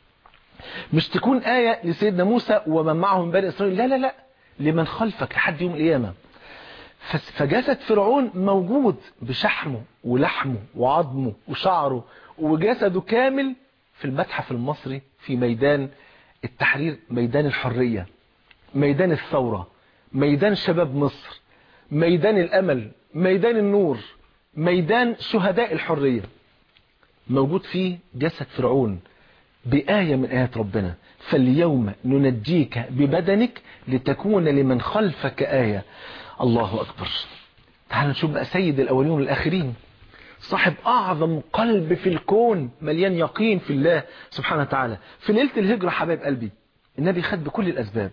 مش تكون آية لسيدنا موسى ومن معه من بني إسرائيل لا لا لا لمن خلفك لحد يوم القيامة فس- فجسد فرعون موجود بشحمه ولحمه وعظمه وشعره وجسده كامل في المتحف المصري في ميدان التحرير ميدان الحرية ميدان الثورة ميدان شباب مصر ميدان الأمل ميدان النور ميدان شهداء الحرية موجود فيه جسد فرعون بآية من آيات ربنا فاليوم ننجيك ببدنك لتكون لمن خلفك آية الله أكبر تعال نشوف بقى سيد الأولين والآخرين صاحب أعظم قلب في الكون مليان يقين في الله سبحانه وتعالى في ليلة الهجرة حبايب قلبي النبي خد بكل الأسباب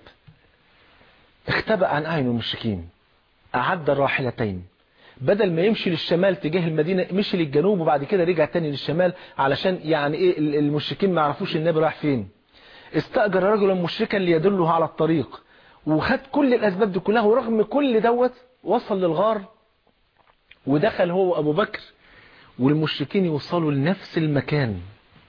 اختبأ عن أعين المشركين أعد الراحلتين بدل ما يمشي للشمال تجاه المدينة مشي للجنوب وبعد كده رجع تاني للشمال علشان يعني ايه ال- المشركين ما يعرفوش النبي رايح فين استأجر رجلا مشركا ليدله على الطريق وخد كل الأسباب دي كلها ورغم كل دوت وصل للغار ودخل هو وأبو بكر والمشركين يوصلوا لنفس المكان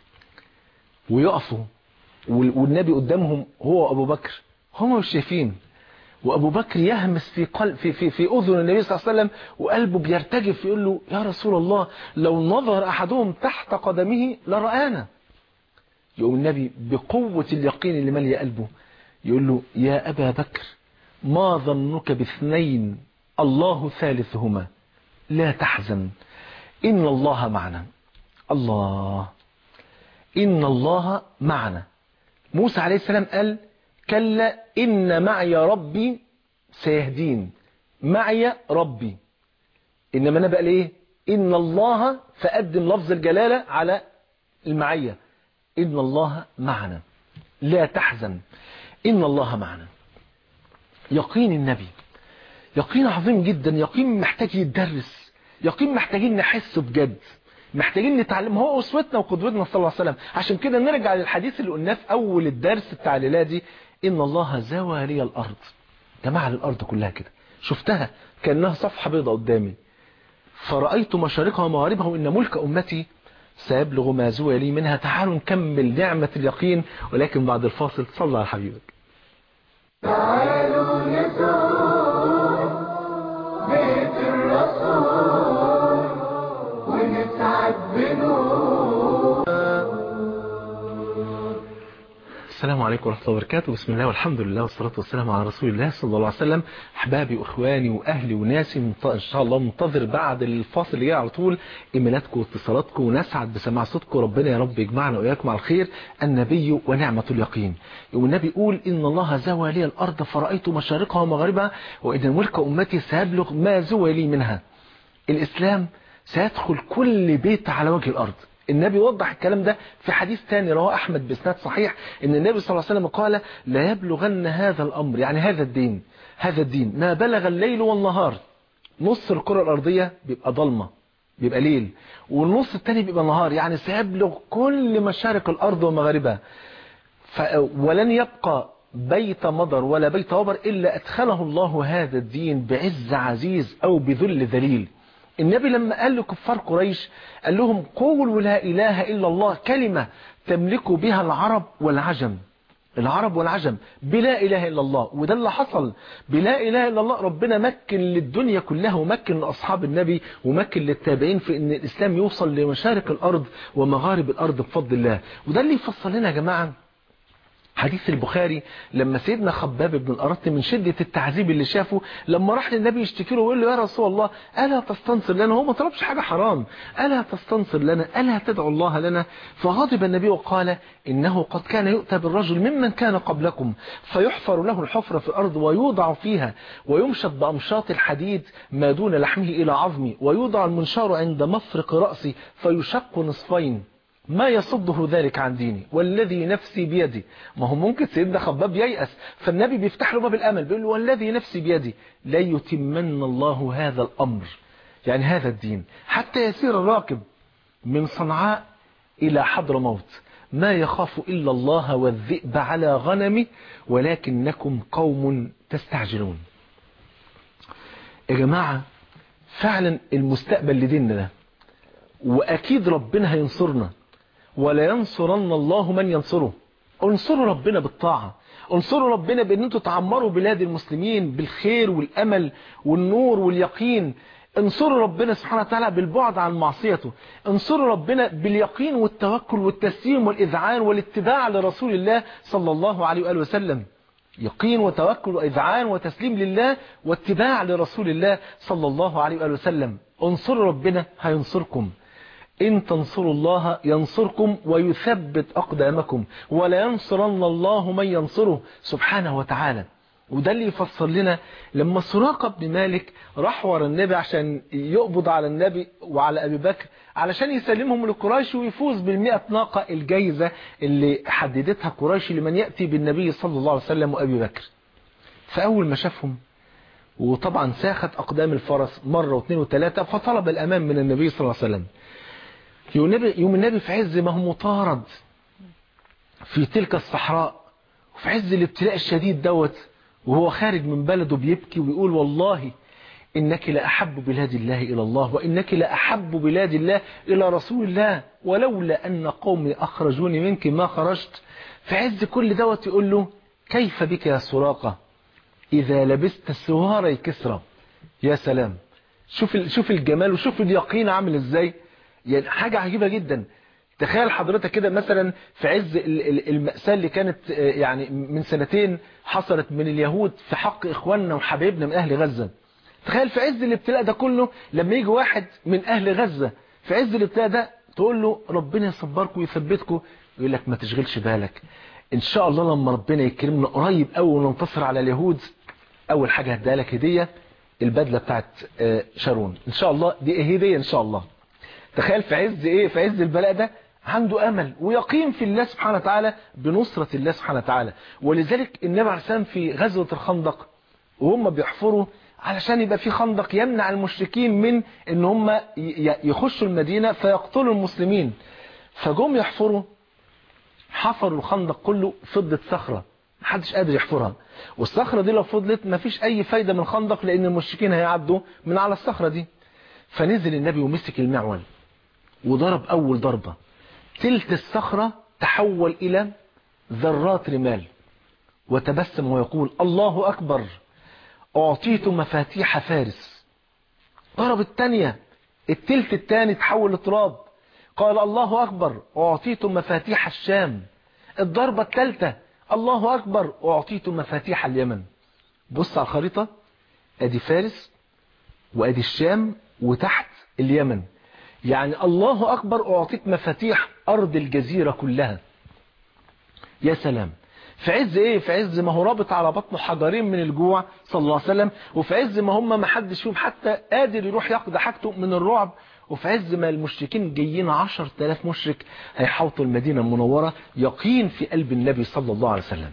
ويقفوا وال- والنبي قدامهم هو وأبو بكر هم مش شايفين وابو بكر يهمس في قلب في في في اذن النبي صلى الله عليه وسلم وقلبه بيرتجف يقول له يا رسول الله لو نظر احدهم تحت قدمه لرآنا يقوم النبي بقوة اليقين اللي ملي قلبه يقول له يا ابا بكر ما ظنك باثنين الله ثالثهما لا تحزن ان الله معنا الله ان الله معنا موسى عليه السلام قال كلا إن معي ربي سيهدين معي ربي إنما أنا بقى ليه إن الله فقدم لفظ الجلالة على المعية إن الله معنا لا تحزن إن الله معنا يقين النبي يقين عظيم جدا يقين محتاج يتدرس يقين محتاجين نحسه بجد محتاجين نتعلم هو أسوتنا وقدوتنا صلى الله عليه وسلم عشان كده نرجع للحديث اللي قلناه في أول الدرس بتاع الليلة دي إن الله زوى لي الأرض جمع الأرض كلها كده شفتها كأنها صفحة بيضة قدامي فرأيت مشارقها ومغاربها وإن ملك أمتي سيبلغ ما زوى لي منها تعالوا نكمل نعمة اليقين ولكن بعد الفاصل صلى على حبيبك تعالوا نزور بيت الرسول ونسعد بنور السلام عليكم عليكم ورحمة الله وبركاته بسم الله والحمد لله والصلاة والسلام على رسول الله صلى الله عليه وسلم أحبابي وإخواني وأهلي وناسي منط- إن شاء الله منتظر بعد الفاصل اللي جاي على طول إيميلاتكم واتصالاتكم ونسعد بسماع صوتكم ربنا يا رب يجمعنا وإياكم على الخير النبي ونعمة اليقين والنبي يقول إن الله زوى لي الأرض فرأيت مشارقها ومغاربها وإن ملك أمتي سيبلغ ما زوى لي منها الإسلام سيدخل كل بيت على وجه الأرض النبي وضح الكلام ده في حديث تاني رواه أحمد بإسناد صحيح إن النبي صلى الله عليه وسلم قال لا يبلغن هذا الأمر يعني هذا الدين هذا الدين ما بلغ الليل والنهار نص الكرة الأرضية بيبقى ضلمة بيبقى ليل والنص التاني بيبقى نهار يعني سيبلغ كل مشارق الأرض ومغاربها ف... ولن يبقى بيت مضر ولا بيت وبر إلا أدخله الله هذا الدين بعز عزيز أو بذل ذليل النبي لما قال لكفار قريش قال لهم قولوا لا إله إلا الله كلمة تملك بها العرب والعجم العرب والعجم بلا إله إلا الله وده اللي حصل بلا إله إلا الله ربنا مكن للدنيا كلها ومكن لأصحاب النبي ومكن للتابعين في أن الإسلام يوصل لمشارق الأرض ومغارب الأرض بفضل الله وده اللي يفصل لنا يا جماعة حديث البخاري لما سيدنا خباب بن الأرط من شدة التعذيب اللي شافه لما راح للنبي يشتكي له ويقول له يا رسول الله ألا تستنصر لنا هو ما طلبش حاجة حرام ألا تستنصر لنا ألا تدعو الله لنا فغضب النبي وقال إنه قد كان يؤتى بالرجل ممن كان قبلكم فيحفر له الحفرة في الأرض ويوضع فيها ويمشط بأمشاط الحديد ما دون لحمه إلى عظمه ويوضع المنشار عند مفرق رأسه فيشق نصفين ما يصده ذلك عن ديني والذي نفسي بيدي ما هو ممكن سيدنا خباب ييأس فالنبي بيفتح له باب الأمل بيقول له والذي نفسي بيدي لا يتمن الله هذا الأمر يعني هذا الدين حتى يسير الراكب من صنعاء إلى حضر موت ما يخاف إلا الله والذئب على غنمه ولكنكم قوم تستعجلون يا جماعة فعلا المستقبل لديننا ده وأكيد ربنا هينصرنا ولا ينصرن الله من ينصره انصروا ربنا بالطاعة انصروا ربنا بان انتوا تعمروا بلاد المسلمين بالخير والامل والنور واليقين انصروا ربنا سبحانه وتعالى بالبعد عن معصيته انصروا ربنا باليقين والتوكل والتسليم والإذعان والاتباع لرسول الله صلى الله عليه وآله وسلم يقين وتوكل وإذعان وتسليم لله واتباع لرسول الله صلى الله عليه وآله وسلم انصروا ربنا هينصركم إن تنصروا الله ينصركم ويثبت أقدامكم ولا ينصرن الله من ينصره سبحانه وتعالى وده اللي يفسر لنا لما سراقة بن مالك راح ورا النبي عشان يقبض على النبي وعلى أبي بكر علشان يسلمهم لقريش ويفوز بالمئة ناقة الجايزة اللي حددتها قريش لمن يأتي بالنبي صلى الله عليه وسلم وأبي بكر فأول ما شافهم وطبعا ساخت أقدام الفرس مرة واثنين وثلاثة فطلب الأمان من النبي صلى الله عليه وسلم يوم النبي, يوم النبي في عز ما هو مطارد في تلك الصحراء وفي عز الابتلاء الشديد دوت وهو خارج من بلده بيبكي ويقول والله إنك لأحب بلاد الله إلى الله وإنك لأحب بلاد الله إلى رسول الله ولولا أن قومي أخرجوني منك ما خرجت في عز كل دوت يقول له كيف بك يا سراقة إذا لبست سواري كسرى يا سلام شوف شوف الجمال وشوف اليقين عامل ازاي يعني حاجة عجيبة جدا تخيل حضرتك كده مثلا في عز المأساة اللي كانت يعني من سنتين حصلت من اليهود في حق إخواننا وحبايبنا من أهل غزة تخيل في عز الابتلاء ده كله لما يجي واحد من أهل غزة في عز الابتلاء ده تقول له ربنا يصبركم ويثبتكم يقول لك ما تشغلش بالك إن شاء الله لما ربنا يكرمنا قريب أول وننتصر على اليهود أول حاجة هديها لك هدية البدلة بتاعت شارون إن شاء الله دي هدية إن شاء الله تخيل في عز إيه في عز البلاء ده عنده أمل ويقين في الله سبحانه وتعالى بنصرة الله سبحانه وتعالى ولذلك النبي عليه السلام في غزوة الخندق وهم بيحفروا علشان يبقى في خندق يمنع المشركين من ان هم يخشوا المدينة فيقتلوا المسلمين فجم يحفروا حفروا الخندق كله فضة صخرة محدش قادر يحفرها والصخرة دي لو فضلت مفيش اي فايدة من الخندق لان المشركين هيعدوا من على الصخرة دي فنزل النبي ومسك المعول وضرب اول ضربة تلت الصخرة تحول الى ذرات رمال وتبسم ويقول الله اكبر اعطيت مفاتيح فارس ضرب الثانية التلت الثاني تحول لتراب قال الله اكبر اعطيت مفاتيح الشام الضربة الثالثة الله أكبر أعطيت مفاتيح اليمن بص على الخريطة أدي فارس وأدي الشام وتحت اليمن يعني الله أكبر أعطيت مفاتيح أرض الجزيرة كلها يا سلام في عز ايه في عز ما هو رابط على بطنه حجرين من الجوع صلى الله عليه وسلم وفي عز ما هم ما حدش فيهم حتى قادر يروح يقضي حاجته من الرعب وفي عز ما المشركين جايين 10000 مشرك هيحوطوا المدينة المنورة يقين في قلب النبي صلى الله عليه وسلم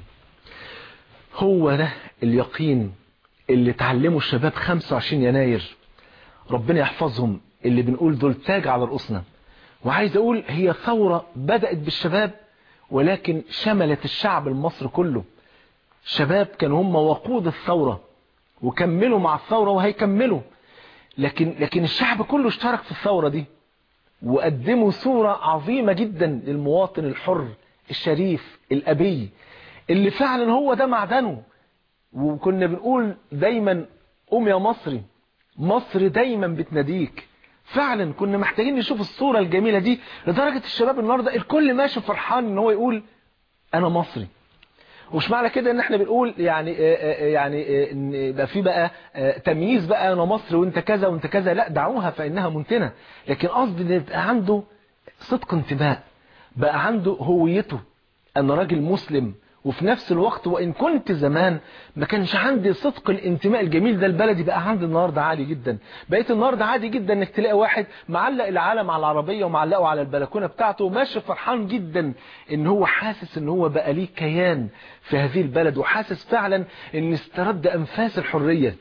هو ده اليقين اللي تعلمه الشباب 25 يناير ربنا يحفظهم اللي بنقول دول تاج على رؤوسنا وعايز اقول هي ثورة بدأت بالشباب ولكن شملت الشعب المصري كله شباب كانوا هم وقود الثورة وكملوا مع الثورة وهيكملوا لكن لكن الشعب كله اشترك في الثورة دي وقدموا صورة عظيمة جدا للمواطن الحر الشريف الأبي اللي فعلا هو ده معدنه وكنا بنقول دايما قوم يا مصري مصر دايما بتناديك فعلا كنا محتاجين نشوف الصورة الجميلة دي لدرجة الشباب النهاردة الكل ماشي فرحان ان هو يقول انا مصري ومش معنى كده ان احنا بنقول يعني يعني ان يبقى في بقى تمييز بقى انا مصري وانت كذا وانت كذا لا دعوها فانها منتنه لكن قصدي ان يبقى عنده صدق انتماء بقى عنده هويته انا راجل مسلم وفي نفس الوقت وإن كنت زمان ما كانش عندي صدق الانتماء الجميل ده البلدي بقى عندي النهاردة عالي جدا بقيت النهاردة عادي جدا انك تلاقي واحد معلق العالم على العربية ومعلقه على البلكونة بتاعته وماشي فرحان جدا ان هو حاسس ان هو بقى ليه كيان في هذه البلد وحاسس فعلا ان استرد انفاس الحرية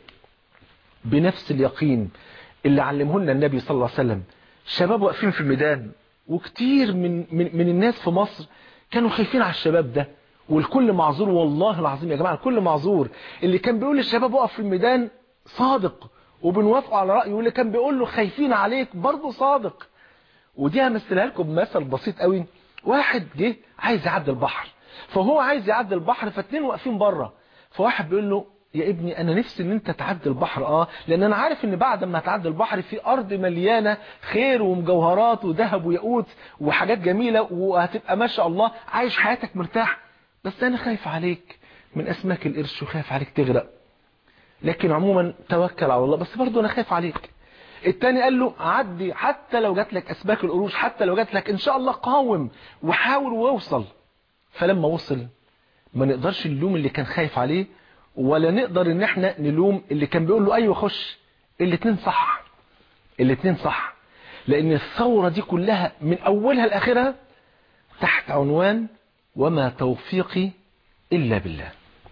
بنفس اليقين اللي علمه لنا النبي صلى الله عليه وسلم الشباب واقفين في الميدان وكتير من, من, من الناس في مصر كانوا خايفين على الشباب ده والكل معذور والله العظيم يا جماعة الكل معذور اللي كان بيقول للشباب وقف في الميدان صادق وبنوافقه على رأيه واللي كان بيقول له خايفين عليك برضه صادق ودي همثلها لكم بمثل بسيط قوي واحد جه عايز يعدي البحر فهو عايز يعدي البحر فاتنين واقفين بره فواحد بيقول له يا ابني انا نفسي ان انت تعدي البحر اه لان انا عارف ان بعد ما تعدي البحر في ارض مليانه خير ومجوهرات وذهب وياقوت وحاجات جميله وهتبقى ما شاء الله عايش حياتك مرتاح بس انا خايف عليك من اسماك القرش وخايف عليك تغرق لكن عموما توكل على الله بس برضه انا خايف عليك التاني قال له عدي حتى لو جات لك اسماك القروش حتى لو جات لك ان شاء الله قاوم وحاول واوصل فلما وصل ما نقدرش نلوم اللي كان خايف عليه ولا نقدر ان احنا نلوم اللي كان بيقول له ايوه خش الاتنين صح الاتنين صح لان الثورة دي كلها من اولها لاخرها تحت عنوان وما توفيقي إلا بالله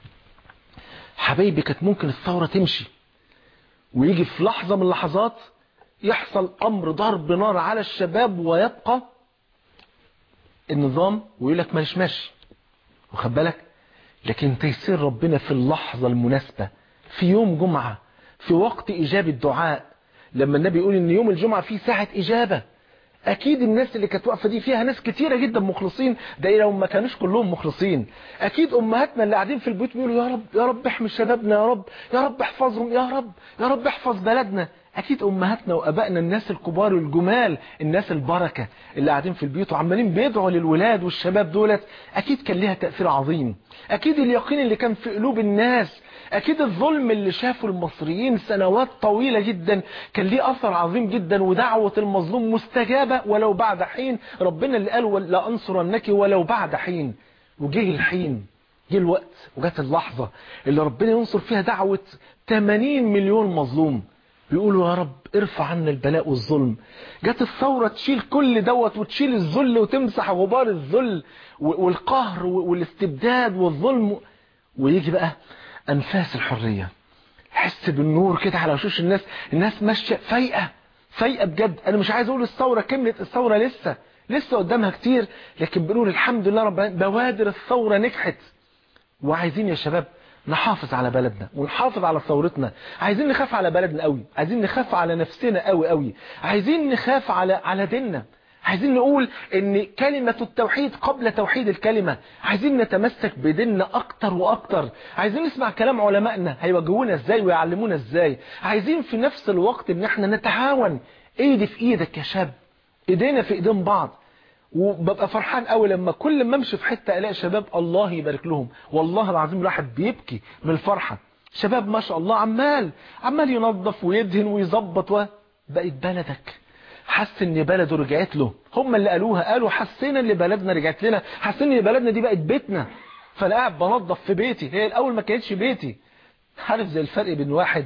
حبايبي كانت ممكن الثورة تمشي ويجي في لحظة من اللحظات يحصل أمر ضرب نار على الشباب ويبقى النظام ويقول لك ماليش ماشي وخد بالك لكن تيسير ربنا في اللحظة المناسبة في يوم جمعة في وقت إجابة الدعاء لما النبي يقول إن يوم الجمعة فيه ساعة إجابة اكيد الناس اللي كانت واقفه دي فيها ناس كتيره جدا مخلصين ده لو ما كانوش كلهم مخلصين اكيد امهاتنا اللي قاعدين في البيوت بيقولوا يا رب يا رب احمي شبابنا يا رب يا رب احفظهم يا رب يا رب احفظ بلدنا اكيد امهاتنا وابائنا الناس الكبار والجمال الناس البركه اللي قاعدين في البيوت وعمالين بيدعوا للولاد والشباب دولت اكيد كان ليها تاثير عظيم اكيد اليقين اللي كان في قلوب الناس اكيد الظلم اللي شافه المصريين سنوات طويلة جدا كان ليه اثر عظيم جدا ودعوة المظلوم مستجابة ولو بعد حين ربنا اللي قال لا انصرنك ولو بعد حين وجه الحين جه الوقت وجت اللحظة اللي ربنا ينصر فيها دعوة 80 مليون مظلوم بيقولوا يا رب ارفع عنا البلاء والظلم جت الثورة تشيل كل دوت وتشيل الذل وتمسح غبار الذل والقهر والاستبداد والظلم ويجي بقى أنفاس الحرية حس بالنور كده على وشوش الناس الناس ماشية فايقة فايقة بجد أنا مش عايز أقول الثورة كملت الثورة لسه لسه قدامها كتير لكن بنقول الحمد لله رب بوادر الثورة نجحت وعايزين يا شباب نحافظ على بلدنا ونحافظ على ثورتنا عايزين نخاف على بلدنا قوي عايزين نخاف على نفسنا قوي قوي عايزين نخاف على على ديننا عايزين نقول ان كلمة التوحيد قبل توحيد الكلمة عايزين نتمسك بديننا اكتر واكتر عايزين نسمع كلام علمائنا هيوجهونا ازاي ويعلمونا ازاي عايزين في نفس الوقت ان احنا نتعاون ايدي في ايدك يا شاب ايدينا في ايدين بعض وببقى فرحان قوي لما كل ما امشي في حته الاقي شباب الله يبارك لهم والله العظيم الواحد بيبكي من الفرحه شباب ما شاء الله عمال عمال ينظف ويدهن ويظبط و بقت بلدك حس ان بلده رجعت له هم اللي قالوها قالوا حسينا ان بلدنا رجعت لنا حسينا ان بلدنا دي بقت بيتنا فانا قاعد بنظف في بيتي هي الاول ما كانتش بيتي عارف زي الفرق بين واحد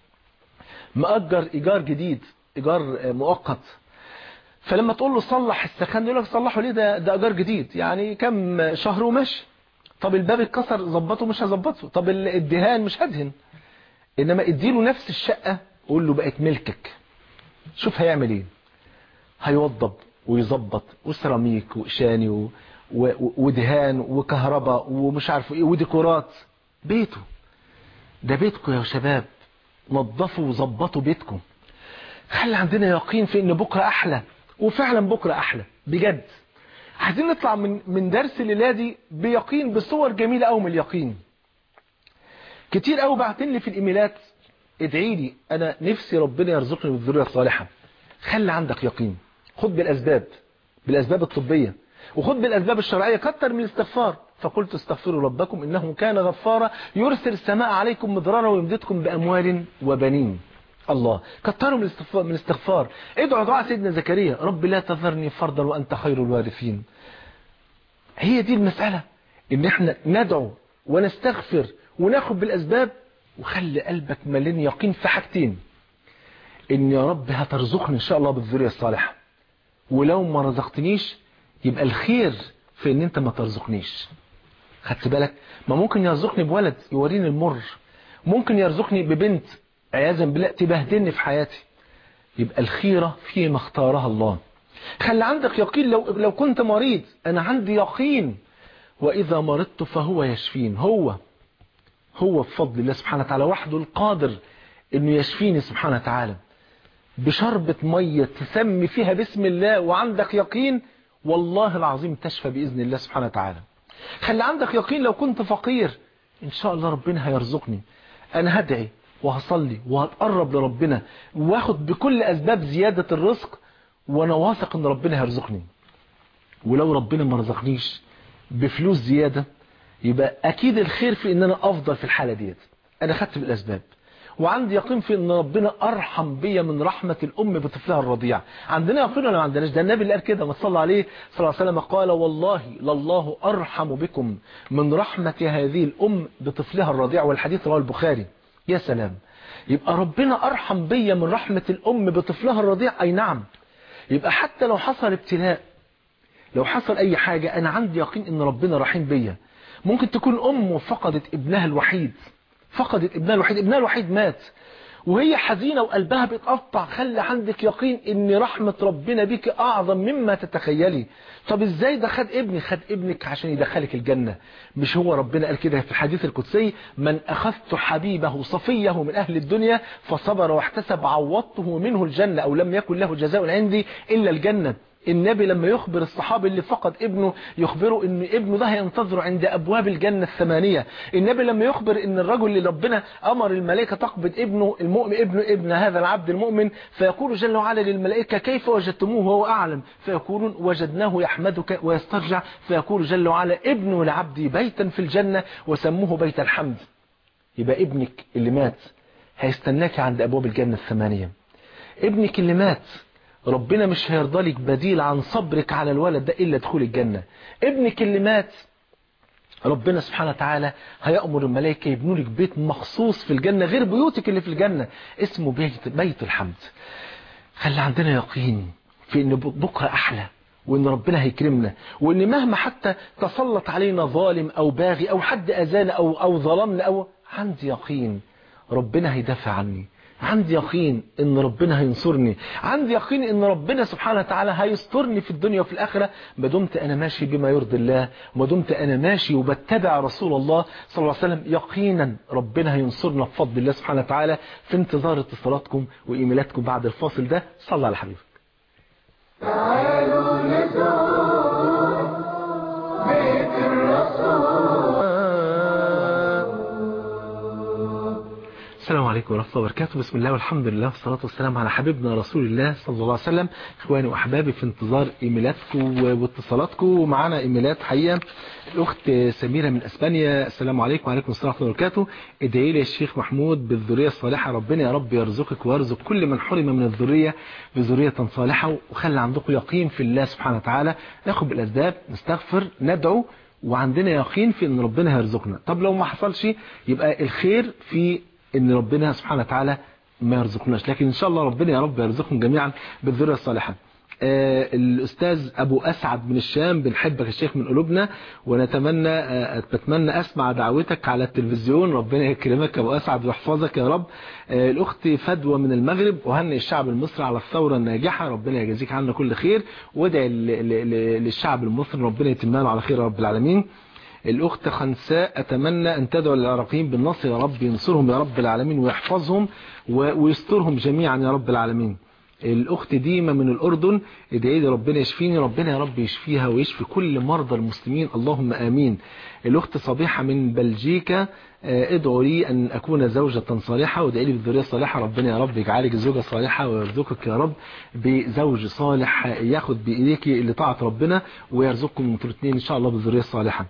مأجر ايجار جديد ايجار مؤقت فلما تقول له صلح السخان يقول لك صلحه ليه ده ده ايجار جديد يعني كم شهر وماشي طب الباب اتكسر ظبطه مش هظبطه طب الدهان مش هدهن انما اديله نفس الشقه قول له بقت ملكك شوف هيعمل ايه هيوضب ويظبط وسيراميك وإشاني و... و... ودهان وكهرباء ومش عارف ايه وديكورات بيته ده بيتكم يا شباب نظفوا وظبطوا بيتكم خلي عندنا يقين في ان بكره احلى وفعلا بكره احلى بجد عايزين نطلع من من درس الليله دي بيقين بصور جميله قوي من اليقين كتير قوي بعتين لي في الايميلات ادعي لي انا نفسي ربنا يرزقني بالذريه الصالحه خلي عندك يقين خد بالاسباب بالاسباب الطبيه وخد بالاسباب الشرعيه كتر من الاستغفار فقلت استغفروا ربكم انه كان غفارا يرسل السماء عليكم مدرارا ويمددكم باموال وبنين الله كتروا من الاستغفار من الاستغفار ادعوا دعاء سيدنا زكريا رب لا تذرني فردا وانت خير الوارثين هي دي المساله ان احنا ندعو ونستغفر وناخد بالاسباب وخلي قلبك مليان يقين في حاجتين ان يا رب هترزقني ان شاء الله بالذريه الصالحه ولو ما رزقتنيش يبقى الخير في ان انت ما ترزقنيش خدت بالك ما ممكن يرزقني بولد يوريني المر ممكن يرزقني ببنت عياذا بالله تبهدلني في حياتي يبقى الخيره فيما اختارها الله خلي عندك يقين لو لو كنت مريض انا عندي يقين واذا مرضت فهو يشفين هو هو بفضل الله سبحانه وتعالى وحده القادر انه يشفيني سبحانه وتعالى بشربة مية تسمي فيها باسم الله وعندك يقين والله العظيم تشفى بإذن الله سبحانه وتعالى خلي عندك يقين لو كنت فقير إن شاء الله ربنا هيرزقني أنا هدعي وهصلي وهتقرب لربنا واخد بكل أسباب زيادة الرزق وأنا واثق إن ربنا هيرزقني ولو ربنا ما رزقنيش بفلوس زيادة يبقى أكيد الخير في إن أنا أفضل في الحالة ديت أنا خدت بالأسباب وعندي يقين في ان ربنا ارحم بيا من رحمة الام بطفلها الرضيع عندنا يقين ولا ما عندناش ده النبي اللي قال كده ما صلى عليه صلى الله عليه وسلم قال والله لله ارحم بكم من رحمة هذه الام بطفلها الرضيع والحديث رواه البخاري يا سلام يبقى ربنا ارحم بيا من رحمة الام بطفلها الرضيع اي نعم يبقى حتى لو حصل ابتلاء لو حصل اي حاجة انا عندي يقين ان ربنا رحيم بيا ممكن تكون ام فقدت ابنها الوحيد فقدت ابنها الوحيد ابنها الوحيد مات وهي حزينة وقلبها بيتقطع خلي عندك يقين ان رحمة ربنا بك اعظم مما تتخيلي طب ازاي ده خد ابني خد ابنك عشان يدخلك الجنة مش هو ربنا قال كده في الحديث القدسي من اخذت حبيبه صفيه من اهل الدنيا فصبر واحتسب عوضته منه الجنة او لم يكن له جزاء عندي الا الجنة النبي لما يخبر الصحابي اللي فقد ابنه يخبره ان ابنه ده هينتظره عند ابواب الجنة الثمانية النبي لما يخبر ان الرجل اللي ربنا امر الملائكة تقبض ابنه المؤمن ابن ابن هذا العبد المؤمن فيقول جل وعلا للملائكة كيف وجدتموه وهو اعلم فيقولون وجدناه يحمدك ويسترجع فيقول جل وعلا ابن لعبدي بيتا في الجنة وسموه بيت الحمد يبقى ابنك اللي مات هيستناك عند ابواب الجنة الثمانية ابنك اللي مات ربنا مش هيرضى لك بديل عن صبرك على الولد ده إلا دخول الجنة ابنك اللي مات ربنا سبحانه وتعالى هيأمر الملائكة يبنوا لك بيت مخصوص في الجنة غير بيوتك اللي في الجنة اسمه بيت, بيت الحمد خلي عندنا يقين في ان بكرة أحلى وان ربنا هيكرمنا وان مهما حتى تسلط علينا ظالم او باغي او حد اذانا او او ظلمنا او عندي يقين ربنا هيدافع عني عندي يقين ان ربنا هينصرني عندي يقين ان ربنا سبحانه وتعالى هيسترني في الدنيا وفي الآخرة ما دمت أنا ماشي بما يرضي الله وما دمت أنا ماشي وبتبع رسول الله صلى الله عليه وسلم يقينا ربنا هينصرنا بفضل الله سبحانه وتعالى في انتظار اتصالاتكم وإيميلاتكم بعد الفاصل ده صلى على حبيبك تعالوا نزور بيت الرسول السلام عليكم عليكم ورحمة الله وبركاته بسم الله والحمد لله والصلاة والسلام على حبيبنا رسول الله صلى الله عليه وسلم إخواني وأحبابي في انتظار إيميلاتكم واتصالاتكم ومعانا إيميلات حقيقة الأخت سميرة من أسبانيا السلام عليكم وعليكم السلام ورحمة الله وبركاته ادعي لي يا شيخ محمود بالذرية الصالحة ربنا يا رب يرزقك ويرزق كل من حرم من الذرية بذرية صالحة وخلي عندكم يقين في الله سبحانه وتعالى ناخد بالأسباب نستغفر ندعو وعندنا يقين في ان ربنا هيرزقنا طب لو ما حصلش يبقى الخير في ان ربنا سبحانه وتعالى ما يرزقناش لكن ان شاء الله ربنا يا رب يرزقهم جميعا بالذريه الصالحه آه الاستاذ ابو اسعد من الشام بنحبك يا شيخ من قلوبنا ونتمنى آه بتمنى اسمع دعوتك على التلفزيون ربنا يكرمك يا ابو اسعد ويحفظك يا رب آه الاخت فدوى من المغرب وهنئ الشعب المصري على الثوره الناجحه ربنا يجازيك عنا كل خير وادعي للشعب المصري ربنا يتمها له على خير يا رب العالمين الأخت خنساء أتمنى أن تدعو للعراقيين بالنصر يا رب ينصرهم يا رب العالمين ويحفظهم ويسترهم جميعا يا رب العالمين الأخت ديمة من الأردن ادعي لي ربنا يشفيني ربنا يا رب يشفيها ويشفي كل مرضى المسلمين اللهم آمين الأخت صبيحة من بلجيكا ادعوا لي أن أكون زوجة صالحة وادعي لي بالذرية الصالحة ربنا يا رب يجعلك زوجة صالحة ويرزقك يا رب بزوج صالح ياخد بإيديك لطاعة ربنا ويرزقكم انتوا الاثنين إن شاء الله بالذرية الصالحة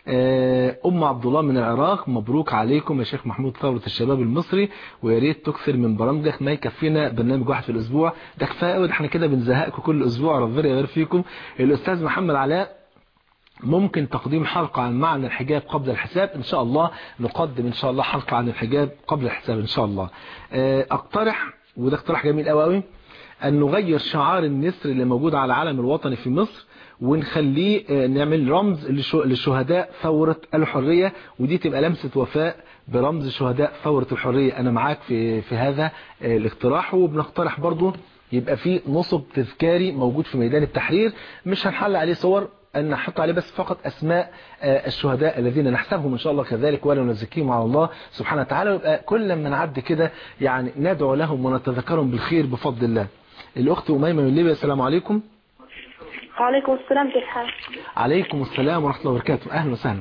أم عبد الله من العراق مبروك عليكم يا شيخ محمود ثورة الشباب المصري ويا ريت تكثر من برامجك ما يكفينا برنامج واحد في الأسبوع ده كفايه قوي احنا كده بنزهقكم كل أسبوع ربنا يبارك فيكم الأستاذ محمد علاء ممكن تقديم حلقة عن معنى الحجاب قبل الحساب إن شاء الله نقدم إن شاء الله حلقة عن الحجاب قبل الحساب إن شاء الله أقترح وده اقتراح جميل قوي قوي أن نغير شعار النسر اللي موجود على العلم الوطني في مصر ونخليه نعمل رمز لشهداء ثورة الحرية ودي تبقى لمسة وفاء برمز شهداء ثورة الحرية أنا معاك في في هذا الاقتراح وبنقترح برضو يبقى في نصب تذكاري موجود في ميدان التحرير مش هنحل عليه صور أن نحط عليه بس فقط أسماء الشهداء الذين نحسبهم إن شاء الله كذلك ولا نزكيهم على الله سبحانه وتعالى ويبقى كل ما نعد كده يعني ندعو لهم ونتذكرهم بالخير بفضل الله الأخت أميمة من ليبيا السلام عليكم وعليكم السلام كيف حالك؟ عليكم السلام ورحمة الله وبركاته أهلا وسهلا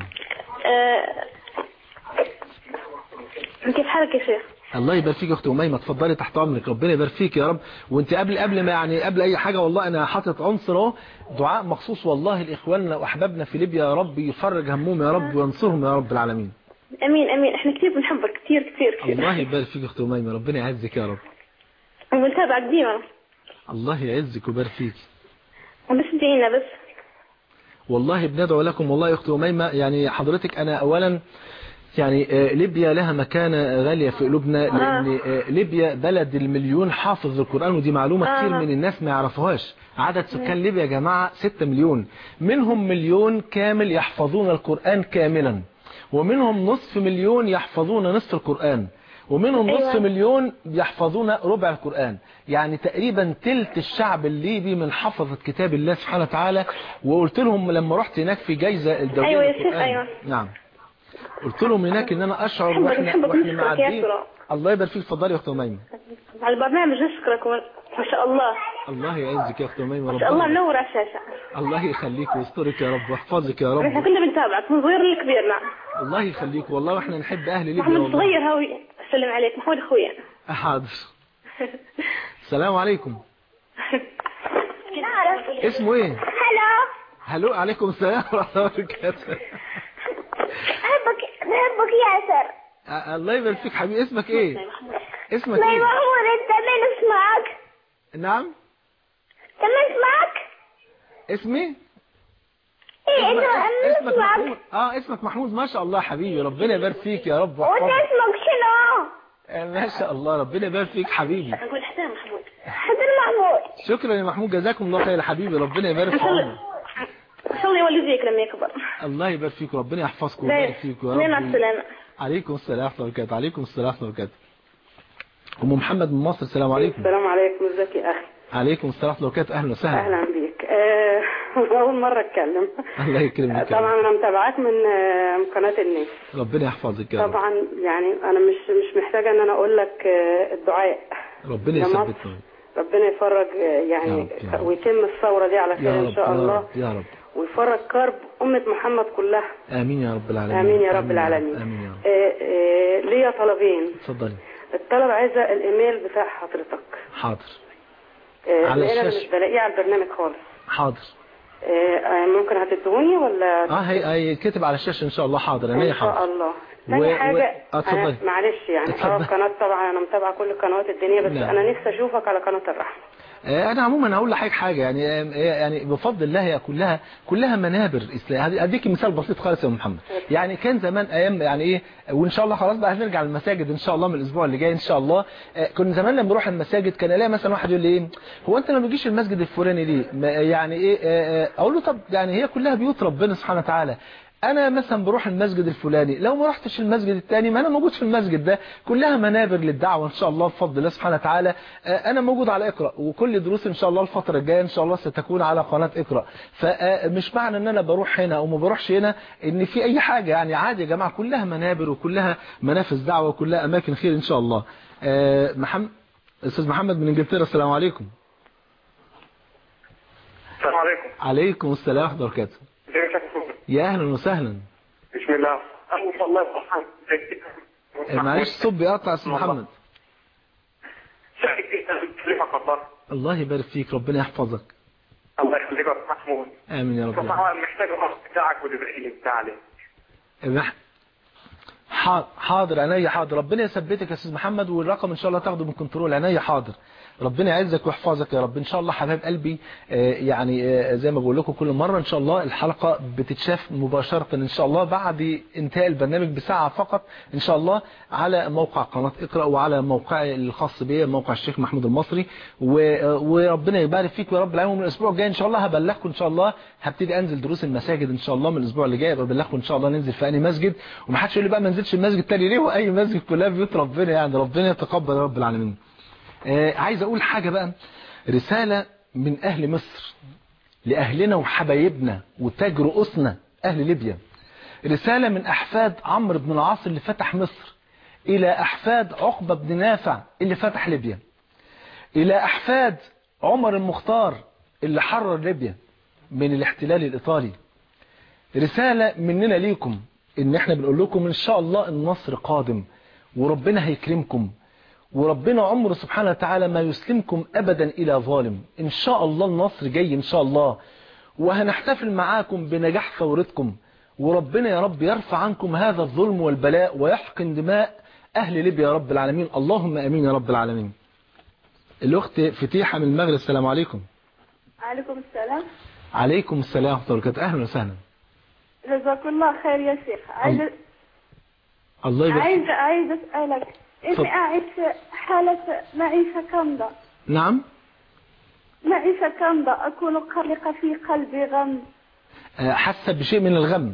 أه... كيف حالك يا شيخ؟ الله يبارك فيك يا اختي اميمه اتفضلي تحت امرك ربنا يبارك فيك يا رب وانت قبل قبل ما يعني قبل اي حاجه والله انا حاطط عنصر اهو دعاء مخصوص والله لاخواننا واحبابنا في ليبيا يا رب يفرج همهم يا رب وينصرهم يا رب العالمين امين امين احنا كثير بنحبك كثير كثير كثير الله يبارك فيك يا اختي اميمه ربنا يعزك يا رب وبنتابعك ديما الله يعزك ويبارك فيك بس ادعينا بس والله بندعو لكم والله يا اختي اميمه يعني حضرتك انا اولا يعني ليبيا لها مكانة غالية في قلوبنا لأن ليبيا بلد المليون حافظ القرآن ودي معلومة كتير من الناس ما يعرفوهاش عدد سكان ليبيا يا جماعة 6 مليون منهم مليون كامل يحفظون القرآن كاملا ومنهم نصف مليون يحفظون نصف القرآن ومنهم نصف أيوة. مليون يحفظون ربع القرآن يعني تقريبا تلت الشعب الليبي من حفظة كتاب الله سبحانه وتعالى وقلت لهم لما رحت هناك في جايزة الدولية أيوة يا شيخ، للقرآن. أيوة. نعم قلت لهم هناك ان انا اشعر بحبك- واحنا بحبك واحنا نشكرك يا معديين سرى. الله يبارك فيك اتفضلي يا اخت اميمه على البرنامج نشكرك وما شاء الله الله يعزك يا اخت اميمه ما شاء الله ربنا منور على الشاشة الله يخليك ويسترك يا رب ويحفظك يا احنا رب كنا بنتابعك من صغير لكبير نعم الله يخليك والله واحنا نحب اهل ليبيا محمود والله صغير هاوي اسلم عليك محمود اخويا حاضر السلام عليكم اسمه ايه هلا هلو عليكم السلام ورحمه الله وبركاته بحبك بحبك ياسر أ- الله يبارك فيك حبيبي اسمك ايه اسمك ما ايه محمود انت مين اسمك نعم انت مين اسمك اسمي ايه انت اسمك, مين اسمك محمود اسمك اه اسمك محمود ما شاء الله حبيبي ربنا يبارك فيك يا رب وانت ويحفظك اسمك شنو آه، ما شاء الله ربنا يبارك فيك حبيبي نقول حسين محمود حسن محمود شكرا يا محمود جزاكم الله خير يا حبيبي ربنا يبارك ان في شاء الله عمرك ان شاء الله يولي زيك لما يكبر الله يبارك فيك وربنا يحفظكم زين ويبارك فيك زين مع رب السلامة عليكم السلام ورحمه الله وبركاته عليكم السلام ورحمه الله وبركاته ام محمد من مصر السلام عليكم السلام عليكم ازيك يا اخي عليكم السلام ورحمه الله وبركاته اهلا وسهلا اهلا بيك آه، اول مره اتكلم الله يكرمك يا طبعا رب. انا متابعاك من آه، قناه الناس ربنا يحفظك يا رب طبعا يعني انا مش مش محتاجه ان انا اقول لك آه، الدعاء ربنا لمصر. يثبتنا ربنا يفرج آه، يا يعني رب، يا رب. ويتم الثوره دي على خير يا ان رب شاء يا الله رب يا رب ويفرج كرب امه محمد كلها امين يا رب العالمين امين يا رب آمين العالمين امين يا رب آه، آه، ليا طلبين اتفضلي الطلب عايزه الايميل بتاع حضرتك حاضر آه، على لان انا الشاشة. مش بلاقيه على البرنامج خالص حاضر آه، آه، ممكن هتدهوني ولا اه هي هي كتب على الشاشه ان شاء الله حاضر انا ان شاء حاضر الله و- تاني و- حاجة آه، اتفضلي. أنا معلش يعني اتفضلي. اه قناة طبعا أنا متابعة كل قنوات الدنيا بس نعم. أنا نفسي أشوفك على قناة الرحمة آه، انا عموما هقول لحضرتك حاجه يعني آه، يعني بفضل الله هي كلها كلها منابر اسلام هدي- اديك مثال بسيط خالص يا أم محمد يعني كان زمان ايام يعني ايه وان شاء الله خلاص بقى هنرجع المساجد ان شاء الله من الاسبوع اللي جاي ان شاء الله آه، كنا زمان لما نروح المساجد كان الاقي مثلا واحد يقول لي ايه هو انت ما بتجيش المسجد الفلاني ليه ما- يعني ايه آه، آه، اقول له طب يعني هي كلها بيوت ربنا سبحانه وتعالى انا مثلا بروح المسجد الفلاني لو ما رحتش المسجد الثاني ما انا موجود في المسجد ده كلها منابر للدعوه ان شاء الله بفضل الله سبحانه وتعالى آه، انا موجود على اقرا وكل دروس ان شاء الله الفتره الجايه ان شاء الله ستكون على قناه اقرا فمش معنى ان انا بروح هنا او ما بروحش هنا ان في اي حاجه يعني عادي يا جماعه كلها منابر وكلها منافذ دعوه وكلها اماكن خير ان شاء الله آه، محمد استاذ محمد من انجلترا السلام عليكم السلام عليكم عليكم السلام ورحمه الله وبركاته ازيك يا شيخ يا اهلا وسهلا بسم الله أول الله يرحمك آه، معلش الصوت بيقطع يا استاذ محمد سعيد جدا بكلمك والله الله يبارك فيك ربنا يحفظك الله يخليك يا أستاذ محمود امين يا رب العالمين طبعا محتاج الرأس بتاعك وتدعي لي بتاع عليه مح- حاضر حاضر عينيا حاضر ربنا يثبتك يا استاذ محمد والرقم ان شاء الله تاخده من كنترول عينيا حاضر ربنا يعزك ويحفظك يا رب ان شاء الله حبايب قلبي آه، يعني آه، زي ما بقول لكم كل مره ان شاء الله الحلقه بتتشاف مباشره ان شاء الله بعد انتهاء البرنامج بساعه فقط ان شاء الله على موقع قناه اقرا وعلى موقعي الخاص بي موقع الشيخ محمود المصري و- آه، وربنا يبارك فيك يا رب العالمين من الاسبوع الجاي ان شاء الله هبلغكم ان شاء الله هبتدي انزل دروس المساجد ان شاء الله من الاسبوع اللي جاي ببلغكم ان شاء الله ننزل في اي مسجد ومحدش يقول لي بقى ما ننزلش المسجد تاني ليه واي مسجد كلها بيوت ربنا يعني ربنا يتقبل يا رب العالمين آه عايز اقول حاجة بقى رسالة من اهل مصر لاهلنا وحبايبنا وتاج رؤوسنا اهل ليبيا رسالة من احفاد عمرو بن العاص اللي فتح مصر الى احفاد عقبة بن نافع اللي فتح ليبيا الى احفاد عمر المختار اللي حرر ليبيا من الاحتلال الايطالي رسالة مننا ليكم ان احنا بنقول لكم ان شاء الله النصر قادم وربنا هيكرمكم وربنا عمره سبحانه وتعالى ما يسلمكم ابدا الى ظالم ان شاء الله النصر جاي ان شاء الله وهنحتفل معاكم بنجاح ثورتكم وربنا يا رب يرفع عنكم هذا الظلم والبلاء ويحقن دماء اهل ليبيا يا رب العالمين اللهم امين يا رب العالمين الاخت فتيحة من المغرب السلام عليكم عليكم السلام عليكم السلام ورحمة الله وبركاته اهلا وسهلا جزاك الله خير يا شيخ عايزة الله يبارك عايزة عايزة أسألك اتفضل. إني أعيش حالة معيشة كاملة نعم معيشة كاملة أكون قلقة في قلبي غم آه، حاسة بشيء من الغم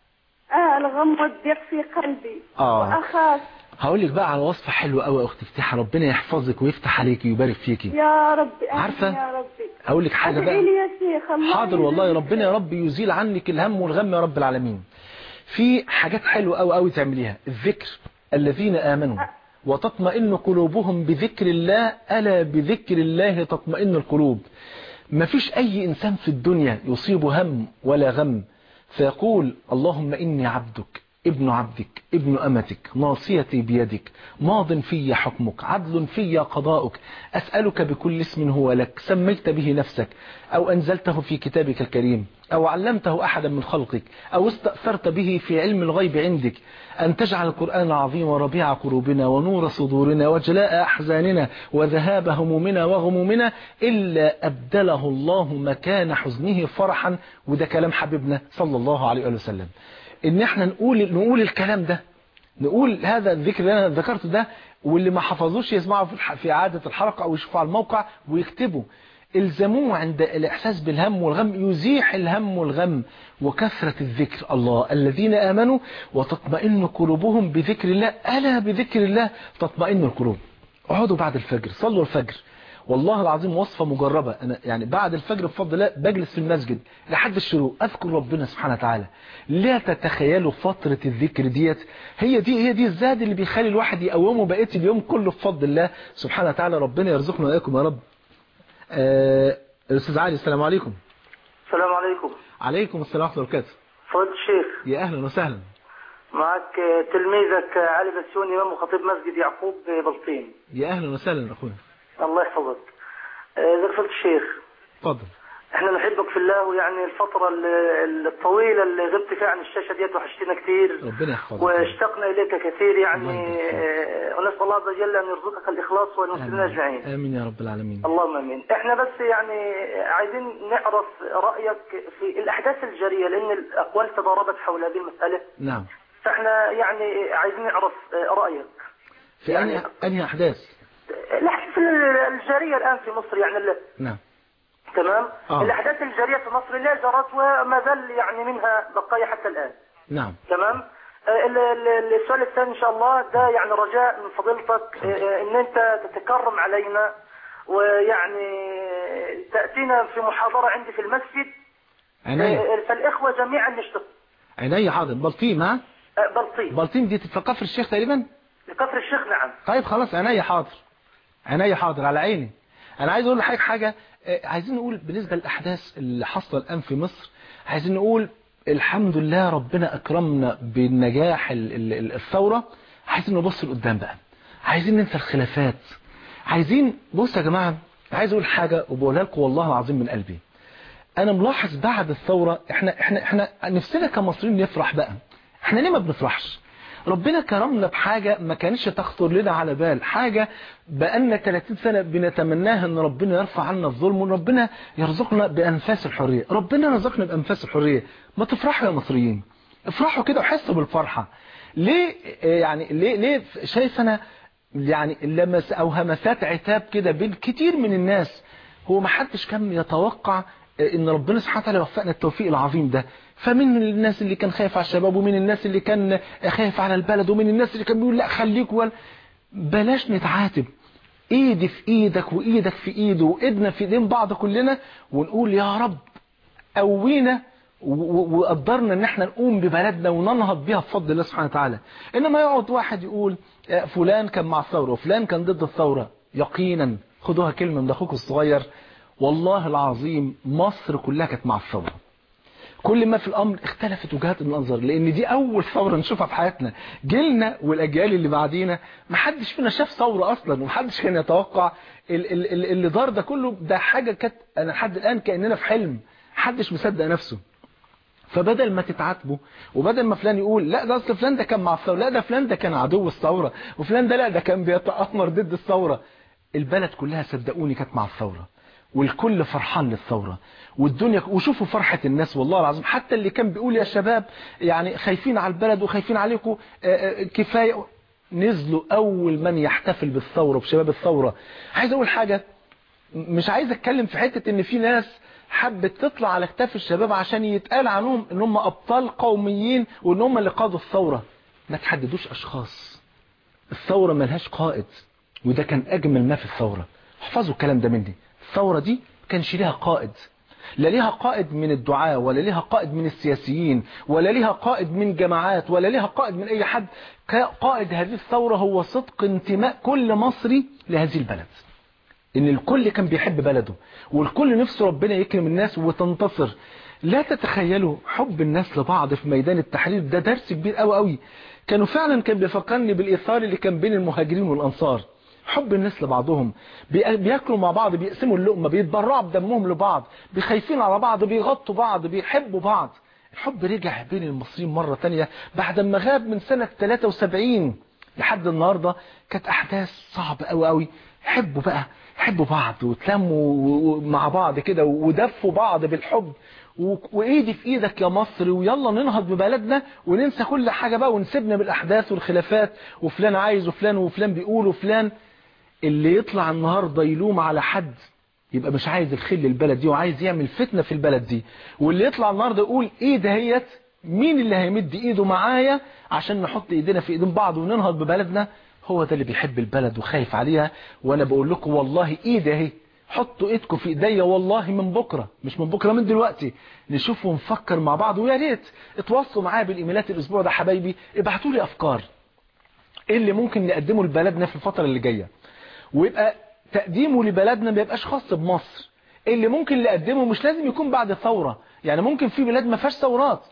آه الغم والضيق في قلبي آه. وأخاف هقول لك بقى على وصفة حلوة قوي يا اختي فتيحة ربنا يحفظك ويفتح عليكي ويبارك فيكي يا ربي آمين عارفة؟ يا ربي هقول لك حاجة ادعي لي بقى يا شيخ الله حاضر والله يجزيك ربنا يا رب يزيل عنك الهم والغم يا رب العالمين في حاجات حلوة قوي قوي تعمليها الذكر الذين آمنوا وتطمئن قلوبهم بذكر الله ألا بذكر الله تطمئن القلوب ما فيش أي إنسان في الدنيا يصيب هم ولا غم فيقول اللهم إني عبدك ابن عبدك ابن أمتك ناصيتي بيدك ماض في حكمك عدل في قضاؤك أسألك بكل اسم هو لك سميت به نفسك أو أنزلته في كتابك الكريم أو علمته أحدا من خلقك أو استأثرت به في علم الغيب عندك أن تجعل القرآن العظيم ربيع قلوبنا ونور صدورنا وجلاء أحزاننا وذهاب همومنا وغمومنا إلا أبدله الله مكان حزنه فرحا وده كلام حبيبنا صلى الله عليه وسلم إن احنا نقول, نقول الكلام ده نقول هذا الذكر اللي أنا ذكرته ده واللي ما حفظوش يسمعه في الح- في عادة الحلقة أو يشوفه على الموقع ويكتبه الزموه عند الإحساس بالهم والغم يزيح الهم والغم وكثرة الذكر الله الذين آمنوا وتطمئن قلوبهم بذكر الله ألا بذكر الله تطمئن القلوب اقعدوا بعد الفجر صلوا الفجر والله العظيم وصفة مجربة أنا يعني بعد الفجر بفضل الله بجلس في المسجد لحد الشروق أذكر ربنا سبحانه وتعالى لا تتخيلوا فترة الذكر ديت هي دي هي دي الزاد اللي بيخلي الواحد يقومه بقية اليوم كله بفضل الله سبحانه وتعالى ربنا يرزقنا وإياكم يا رب آه، الأستاذ علي السلام عليكم السلام عليكم عليكم السلام ورحمة الله وبركاته فضل الشيخ يا أهلا وسهلا معك تلميذك علي بسيوني إمام وخطيب مسجد يعقوب بلطيم يا اهلا وسهلا اخويا الله يحفظك ذكرت فضل الشيخ اتفضل احنا نحبك في الله ويعني الفترة ال- الطويلة اللي غبت فيها عن الشاشة ديت وحشتنا كتير ربنا يحفظك واشتقنا إليك كثير الله يعني يبارك فيك. آه، ونسأل الله عز وجل أن يرزقك الإخلاص والمسلمين أجمعين امين امين يا رب العالمين اللهم امين احنا بس يعني عايزين نعرف رايك في الاحداث الجاريه لان الاقوال تضاربت حول هذه المساله نعم فاحنا يعني عايزين نعرف رايك في يعني- انهي انهي احداث الاحداث الجاريه الان في مصر يعني ال- نعم تمام آه. الاحداث الجاريه في مصر لا جرت وما زال يعني منها بقايا حتى الان نعم تمام آه، ال- ال- السؤال الثاني ان شاء الله ده يعني رجاء من فضيلتك آه، آه، ان انت تتكرم علينا ويعني تاتينا في محاضره عندي في المسجد عينيا آه، فالاخوه جميعا نشتغل عينيا حاضر بلطيم ها آه، بلطيم بلطيم دي في كفر الشيخ تقريبا لكفر الشيخ نعم طيب خلاص عينيا حاضر عينيا حاضر على عيني انا عايز اقول لحضرتك حاجه آه، عايزين نقول بالنسبه للاحداث اللي حاصله الان في مصر عايزين نقول الحمد لله ربنا اكرمنا بالنجاح ال- ال- ال- الثوره عايزين نبص لقدام بقى عايزين ننسى الخلافات عايزين بص يا جماعه عايز اقول حاجه وبقولها لكم والله العظيم من قلبي انا ملاحظ بعد الثوره احنا احنا احنا نفسنا كمصريين نفرح بقى احنا ليه ما بنفرحش ربنا كرمنا بحاجة ما كانش تخطر لنا على بال حاجة بقالنا 30 سنة بنتمناها ان ربنا يرفع عنا الظلم وربنا يرزقنا بأنفاس الحرية ربنا رزقنا بأنفاس الحرية ما تفرحوا يا مصريين افرحوا كده وحسوا بالفرحة ليه يعني ليه ليه شايف انا يعني لمس او همسات عتاب كده بين كتير من الناس هو ما حدش كان يتوقع ان ربنا سبحانه وتعالى يوفقنا التوفيق العظيم ده فمن الناس اللي كان خايف على الشباب ومن الناس اللي كان خايف على البلد ومن الناس اللي كان بيقول لا خليك ولا بلاش نتعاتب ايدي في ايدك وايدك في ايده وايدنا في ايدين بعض كلنا ونقول يا رب قوينا وقدرنا ان احنا نقوم ببلدنا وننهض بيها بفضل الله سبحانه وتعالى انما يقعد واحد يقول فلان كان مع الثوره وفلان كان ضد الثوره يقينا خدوها كلمه من اخوك الصغير والله العظيم مصر كلها كانت مع الثوره كل ما في الامر اختلفت وجهات النظر لان دي اول ثوره نشوفها في حياتنا جيلنا والاجيال اللي بعدينا ما حدش فينا شاف ثوره اصلا وما حدش كان يتوقع ال- ال- ال- اللي دار ده كله ده حاجه كانت انا لحد الان كاننا في حلم محدش مصدق نفسه فبدل ما تتعاتبوا وبدل ما فلان يقول لا ده اصل فلان ده كان مع الثوره لا ده فلان ده كان عدو الثوره وفلان ده لا ده كان بيتامر ضد الثوره البلد كلها صدقوني كانت مع الثوره والكل فرحان للثورة والدنيا وشوفوا فرحة الناس والله العظيم حتى اللي كان بيقول يا شباب يعني خايفين على البلد وخايفين عليكم كفاية نزلوا أول من يحتفل بالثورة بشباب الثورة عايز أقول حاجة مش عايز أتكلم في حتة إن في ناس حبت تطلع على اكتاف الشباب عشان يتقال عنهم ان هم ابطال قوميين وان هم اللي قادوا الثورة ما تحددوش اشخاص الثورة ملهاش قائد وده كان اجمل ما في الثورة احفظوا الكلام ده مني الثورة دي كانش ليها قائد لا ليها قائد من الدعاة ولا ليها قائد من السياسيين ولا ليها قائد من جماعات ولا ليها قائد من اي حد قائد هذه الثورة هو صدق انتماء كل مصري لهذه البلد ان الكل كان بيحب بلده والكل نفسه ربنا يكرم الناس وتنتصر لا تتخيلوا حب الناس لبعض في ميدان التحرير ده درس كبير قوي قوي كانوا فعلا كان بيفكرني بالايثار اللي كان بين المهاجرين والانصار حب الناس لبعضهم بياكلوا مع بعض بيقسموا اللقمه بيتبرعوا بدمهم لبعض بيخايفين على بعض بيغطوا بعض بيحبوا بعض الحب رجع بين المصريين مرة تانية بعد ما غاب من سنة 73 لحد النهاردة كانت أحداث صعبة قوي قوي حبوا بقى حبوا بعض وتلموا مع بعض كده ودفوا بعض بالحب وايدي في ايدك يا مصر ويلا ننهض ببلدنا وننسى كل حاجة بقى ونسيبنا بالاحداث والخلافات وفلان عايز وفلان وفلان بيقول وفلان اللي يطلع النهاردة يلوم على حد يبقى مش عايز الخل البلد دي وعايز يعمل فتنة في البلد دي واللي يطلع النهاردة يقول ايه دهيت مين اللي هيمد ايده معايا عشان نحط ايدينا في ايدين بعض وننهض ببلدنا هو ده اللي بيحب البلد وخايف عليها وانا بقول لكم والله ايدي اهي حطوا ايدكم في ايديا والله من بكرة مش من بكرة من دلوقتي نشوف ونفكر مع بعض ويا ريت اتواصلوا معايا بالايميلات الاسبوع ده حبايبي ابعتوا لي افكار ايه اللي ممكن نقدمه لبلدنا في الفترة اللي جاية ويبقى تقديمه لبلدنا ما يبقاش خاص بمصر اللي ممكن نقدمه مش لازم يكون بعد ثورة يعني ممكن في بلاد ما فيهاش ثورات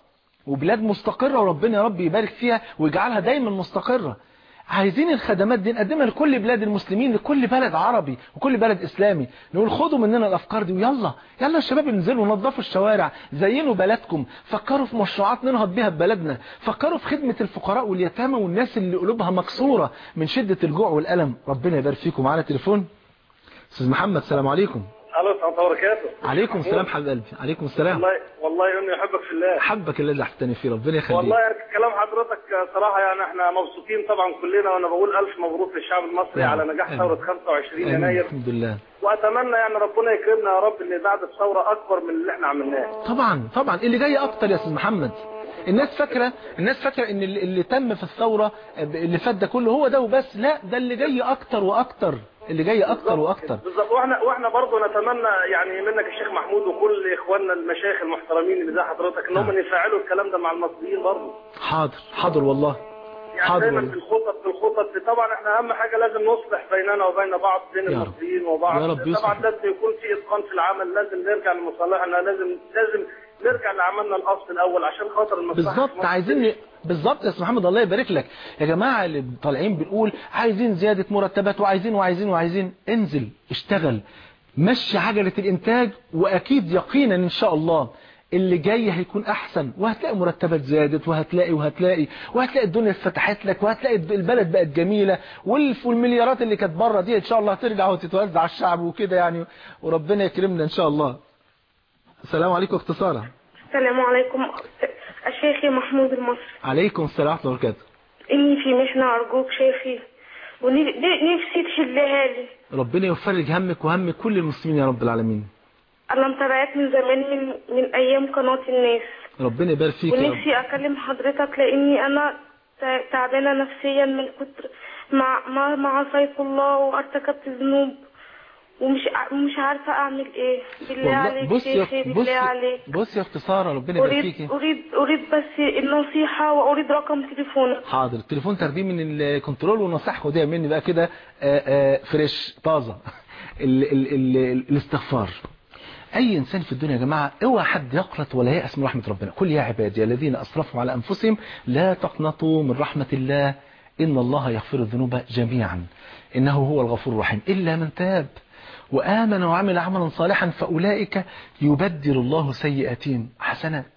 وبلاد مستقرة وربنا يا رب يبارك فيها ويجعلها دايما مستقرة عايزين الخدمات دي نقدمها لكل بلاد المسلمين لكل بلد عربي وكل بلد اسلامي نقول خدوا مننا الافكار دي ويلا يلا الشباب انزلوا نظفوا الشوارع زينوا بلدكم فكروا في مشروعات ننهض بيها ببلدنا فكروا في خدمة الفقراء واليتامى والناس اللي قلوبها مكسورة من شدة الجوع والألم ربنا يبارك فيكم معانا تليفون استاذ محمد السلام عليكم الو السلام عليكم وبركاته عليكم السلام حبيب قلبي عليكم السلام والله والله اني احبك في الله حبك الذي احتني فيه ربنا يخليك والله يعني كلام حضرتك صراحه يعني احنا مبسوطين طبعا كلنا وانا بقول الف مبروك للشعب المصري نعم. على نجاح آمين. ثوره 25 آمين. يناير الحمد لله واتمنى يعني ربنا يكرمنا يا رب ان بعد الثوره اكبر من اللي احنا عملناه طبعا طبعا اللي جاي اكتر يا استاذ محمد الناس فاكره الناس فاكره ان اللي اللي تم في الثوره اللي فات ده كله هو ده وبس لا ده اللي جاي اكتر واكتر اللي جاي اكتر واكتر بالظبط واحنا واحنا برضه نتمنى يعني منك الشيخ محمود وكل اخواننا المشايخ المحترمين اللي زي حضرتك ان هم نعم. يفعلوا الكلام ده مع المصريين برضه حاضر حاضر والله يعني حاضر دايما والله. في الخطط في الخطط طبعا احنا اهم حاجه لازم نصلح بيننا وبين بعض بين يا رب. المصريين وبعض يا رب يصلح. طبعا لازم يكون في اتقان في العمل لازم نرجع لمصالحنا لازم لازم نرجع لعملنا الاصل الاول عشان خاطر المصلحه بالظبط عايزين ن- بالظبط يا استاذ محمد الله يبارك لك يا جماعه اللي طالعين بنقول عايزين زياده مرتبات وعايزين وعايزين وعايزين انزل اشتغل مشي عجله الانتاج واكيد يقينا ان شاء الله اللي جاي هيكون احسن وهتلاقي مرتبات زادت وهتلاقي وهتلاقي وهتلاقي الدنيا اتفتحت لك وهتلاقي البلد بقت جميله والف- والمليارات اللي كانت بره دي ان شاء الله هترجع وتتوزع على الشعب وكده يعني وربنا يكرمنا ان شاء الله السلام عليكم اختصارا السلام عليكم شيخي محمود المصري عليكم السلام ورحمه الله وبركاته إني في محنة أرجوك شيخي ونفسي تحلها لي ربنا يفرج همك وهم كل المسلمين يا رب العالمين أنا متابعاك من زمان من, من أيام قناة الناس ربنا يبارك فيك يا رب ونفسي أكلم حضرتك لأني أنا تع- تعبانة نفسيا من كتر مع ما ما عصيت الله وارتكبت ذنوب ومش ع- مش عارفة أعمل إيه بالله عليك بص يا شيخي بص بالله عليك بص يا اختصارا ربنا يبارك أريد فيك أريد أريد بس النصيحة وأريد رقم تليفونك حاضر التليفون تاخديه من الكنترول والنصيحه خديها مني بقى كده آه، آه، فريش طازه ال ال ال ال الاستغفار اي انسان في الدنيا يا جماعه اوعى حد يقنط ولا يأس من رحمه ربنا قل يا عبادي الذين اسرفوا على انفسهم لا تقنطوا من رحمه الله ان الله يغفر الذنوب جميعا انه هو الغفور الرحيم الا من تاب وآمن وعمل عملا صالحا فأولئك يبدل الله سيئاتهم حسنات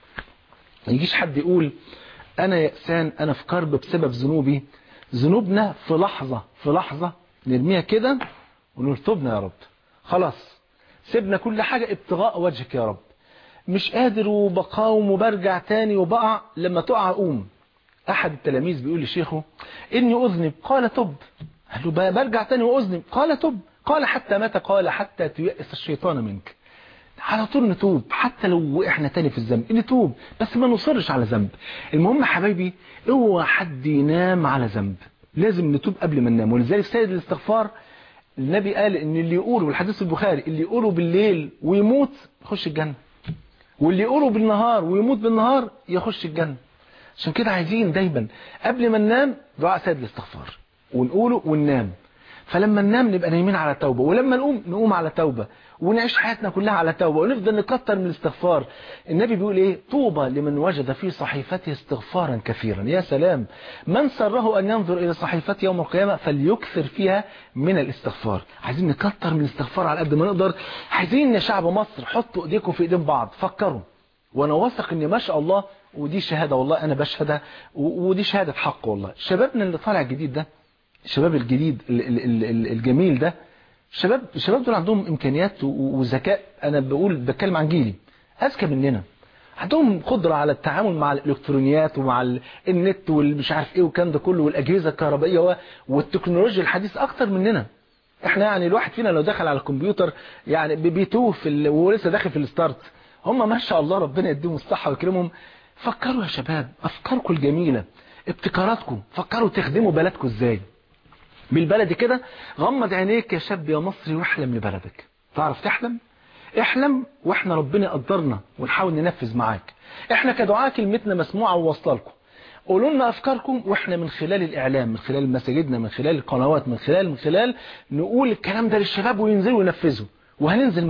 ما يجيش حد يقول أنا يأسان أنا في كرب بسبب ذنوبي ذنوبنا في لحظة في لحظة نرميها كده ونقول تبنا يا رب خلاص سيبنا كل حاجة ابتغاء وجهك يا رب مش قادر وبقاوم وبرجع تاني وبقع لما تقع أقوم أحد التلاميذ بيقول لشيخه إني أذنب قال تب قال له "ب- برجع تاني وأذنب قال تب قال حتى متى قال حتى تيأس الشيطان منك على طول نتوب حتى لو وقعنا تاني في الذنب نتوب بس ما نصرش على ذنب المهم يا حبايبي اوعى حد ينام على ذنب لازم نتوب قبل ما ننام ولذلك سيد الاستغفار النبي قال ان اللي يقوله والحديث البخاري اللي يقوله بالليل ويموت يخش الجنة واللي يقوله بالنهار ويموت بالنهار يخش الجنة عشان كده عايزين دايما قبل ما ننام دعاء سيد الاستغفار ونقوله وننام فلما ننام نبقى نايمين على توبة ولما نقوم نقوم على توبة ونعيش حياتنا كلها على توبة ونفضل نكتر من الاستغفار النبي بيقول ايه طوبى لمن وجد في صحيفته استغفارا كثيرا يا سلام من سره ان ينظر الى صحيفته يوم القيامة فليكثر فيها من الاستغفار عايزين نكتر من الاستغفار على قد ما نقدر عايزين يا شعب مصر حطوا ايديكم في ايدين بعض فكروا وانا واثق ان ما شاء الله ودي شهادة والله انا بشهدها و- ودي شهادة حق والله شبابنا اللي طالع جديد ده الشباب الجديد ال- ال- ال- ال- الجميل ده الشباب الشباب دول عندهم امكانيات و- وذكاء انا بقول بتكلم عن جيلي اذكى مننا عندهم قدرة على التعامل مع الالكترونيات ومع ال- النت والمش عارف ايه والكلام ده كله والاجهزة الكهربائية و- والتكنولوجيا الحديثة اكتر مننا احنا يعني الواحد فينا لو دخل على الكمبيوتر يعني بي- بيتوه في ال... وهو لسه داخل في الستارت هم ما شاء الله ربنا يديهم الصحة ويكرمهم فكروا يا شباب افكاركم الجميلة ابتكاراتكم فكروا تخدموا بلدكم ازاي بالبلدي كده غمض عينيك يا شاب يا مصري واحلم لبلدك تعرف تحلم احلم واحنا ربنا قدرنا ونحاول ننفذ معاك احنا كدعاء كلمتنا مسموعة وواصله لكم قولوا لنا افكاركم واحنا من خلال الاعلام من خلال مساجدنا من خلال القنوات من خلال من خلال نقول الكلام ده للشباب وينزلوا ينفذوا وهننزل معاكم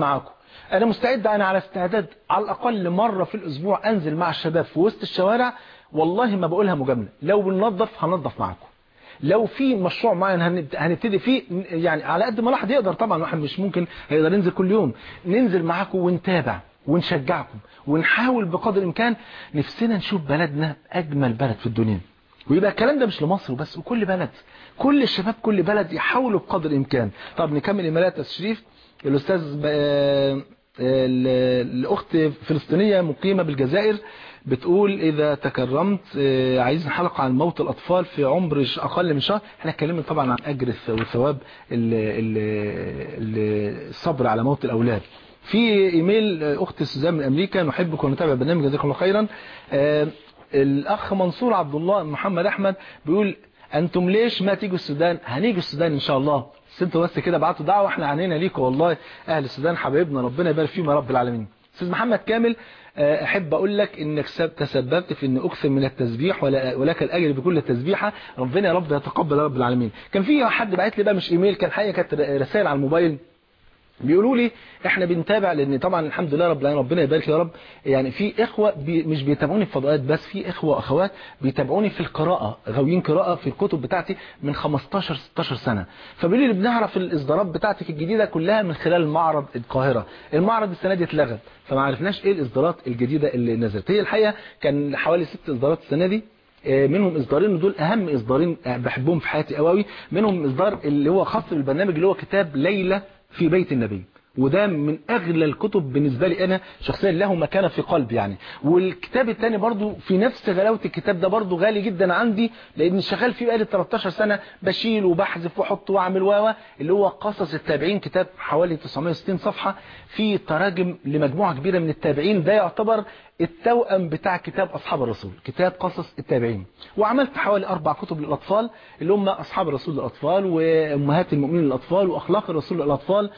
انا مستعد انا على استعداد على الاقل مرة في الاسبوع انزل مع الشباب في وسط الشوارع والله ما بقولها مجاملة لو بننظف هننظف معاكم لو في مشروع معين هنبت- هنبتدي فيه يعني على قد ما الواحد يقدر طبعا الواحد مش ممكن هيقدر ينزل كل يوم ننزل معاكم ونتابع ونشجعكم ونحاول بقدر الامكان نفسنا نشوف بلدنا اجمل بلد في الدنيا ويبقى الكلام ده مش لمصر وبس وكل بلد كل الشباب كل بلد يحاولوا بقدر الامكان طب نكمل ايميلات التشريف الاستاذ ب- آه، ال- الاخت فلسطينيه مقيمه بالجزائر بتقول اذا تكرمت آه، عايزين حلقه عن موت الاطفال في عمر ش- اقل من شهر احنا اتكلمنا طبعا عن اجر الث- وثواب ال- ال- ال- الصبر على موت الاولاد في ايميل آه، اخت سوزان من امريكا نحبك ونتابع برنامج جزاكم الله خيرا آه، الاخ منصور عبد الله محمد احمد بيقول انتم ليش ما تيجوا السودان هنيجي السودان ان شاء الله بس انتوا بس كده بعتوا دعوه احنا عنينا ليكم والله اهل السودان حبايبنا ربنا يبارك فيهم يا رب العالمين استاذ محمد كامل آه، احب اقول لك انك سب- تسببت في ان اكثر من التسبيح ولا- ولك الاجر بكل تسبيحه ربنا يا رب يتقبل يا رب العالمين كان في حد بعت لي بقى مش ايميل كان حقيقه كانت رسائل على الموبايل بيقولوا لي احنا بنتابع لان طبعا الحمد لله رب العالمين ربنا يبارك يا رب يعني في اخوه بي مش بيتابعوني في فضاءات بس في اخوه واخوات بيتابعوني في القراءه غاويين قراءه في الكتب بتاعتي من 15 16 سنه فبيقولوا لي بنعرف الاصدارات بتاعتك الجديده كلها من خلال معرض القاهره المعرض السنه دي اتلغى فما عرفناش ايه الاصدارات الجديده اللي نزلت هي الحقيقه كان حوالي ست اصدارات السنه دي آه، منهم اصدارين ودول اهم اصدارين آه، بحبهم في حياتي قوي منهم اصدار اللي هو خاص بالبرنامج اللي هو كتاب ليلى في بيت النبي وده من اغلى الكتب بالنسبه لي انا شخصيا له مكانه في قلبي يعني والكتاب الثاني برضو في نفس غلاوه الكتاب ده برضو غالي جدا عندي لان شغال فيه بقالي 13 سنه بشيل وبحذف واحط واعمل و اللي هو قصص التابعين كتاب حوالي 960 صفحه فيه تراجم لمجموعه كبيره من التابعين ده يعتبر التوأم بتاع كتاب أصحاب الرسول كتاب قصص التابعين وعملت حوالي أربع كتب للأطفال اللي هم أصحاب الرسول للأطفال وأمهات المؤمنين للأطفال وأخلاق الرسول للأطفال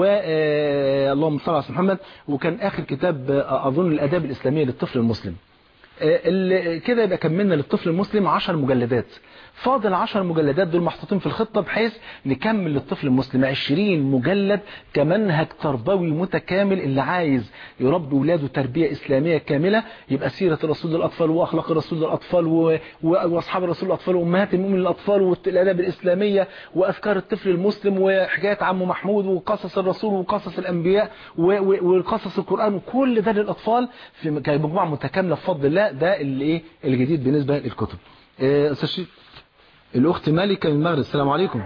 واللهم صل على سيدنا محمد وكان آخر كتاب آه، أظن الآداب الإسلامية للطفل المسلم آه، اللي- كده يبقى كملنا للطفل المسلم 10 مجلدات فاضل 10 مجلدات دول محطوطين في الخطة بحيث نكمل للطفل المسلم 20 مجلد كمنهج تربوي متكامل اللي عايز يربي ولاده تربية إسلامية كاملة يبقى سيرة الرسول للأطفال وأخلاق الرسول للأطفال و... و... وأصحاب الرسول للأطفال وأمهات المؤمنين للأطفال والآداب الإسلامية وأفكار الطفل المسلم وحكاية عمه محمود وقصص الرسول وقصص الأنبياء و... و... وقصص القرآن وكل ده للأطفال في مجموعة متكاملة بفضل الله ده اللي إيه الجديد بالنسبة للكتب آه، أستاذ شريف الأخت مالكة من المغرب السلام عليكم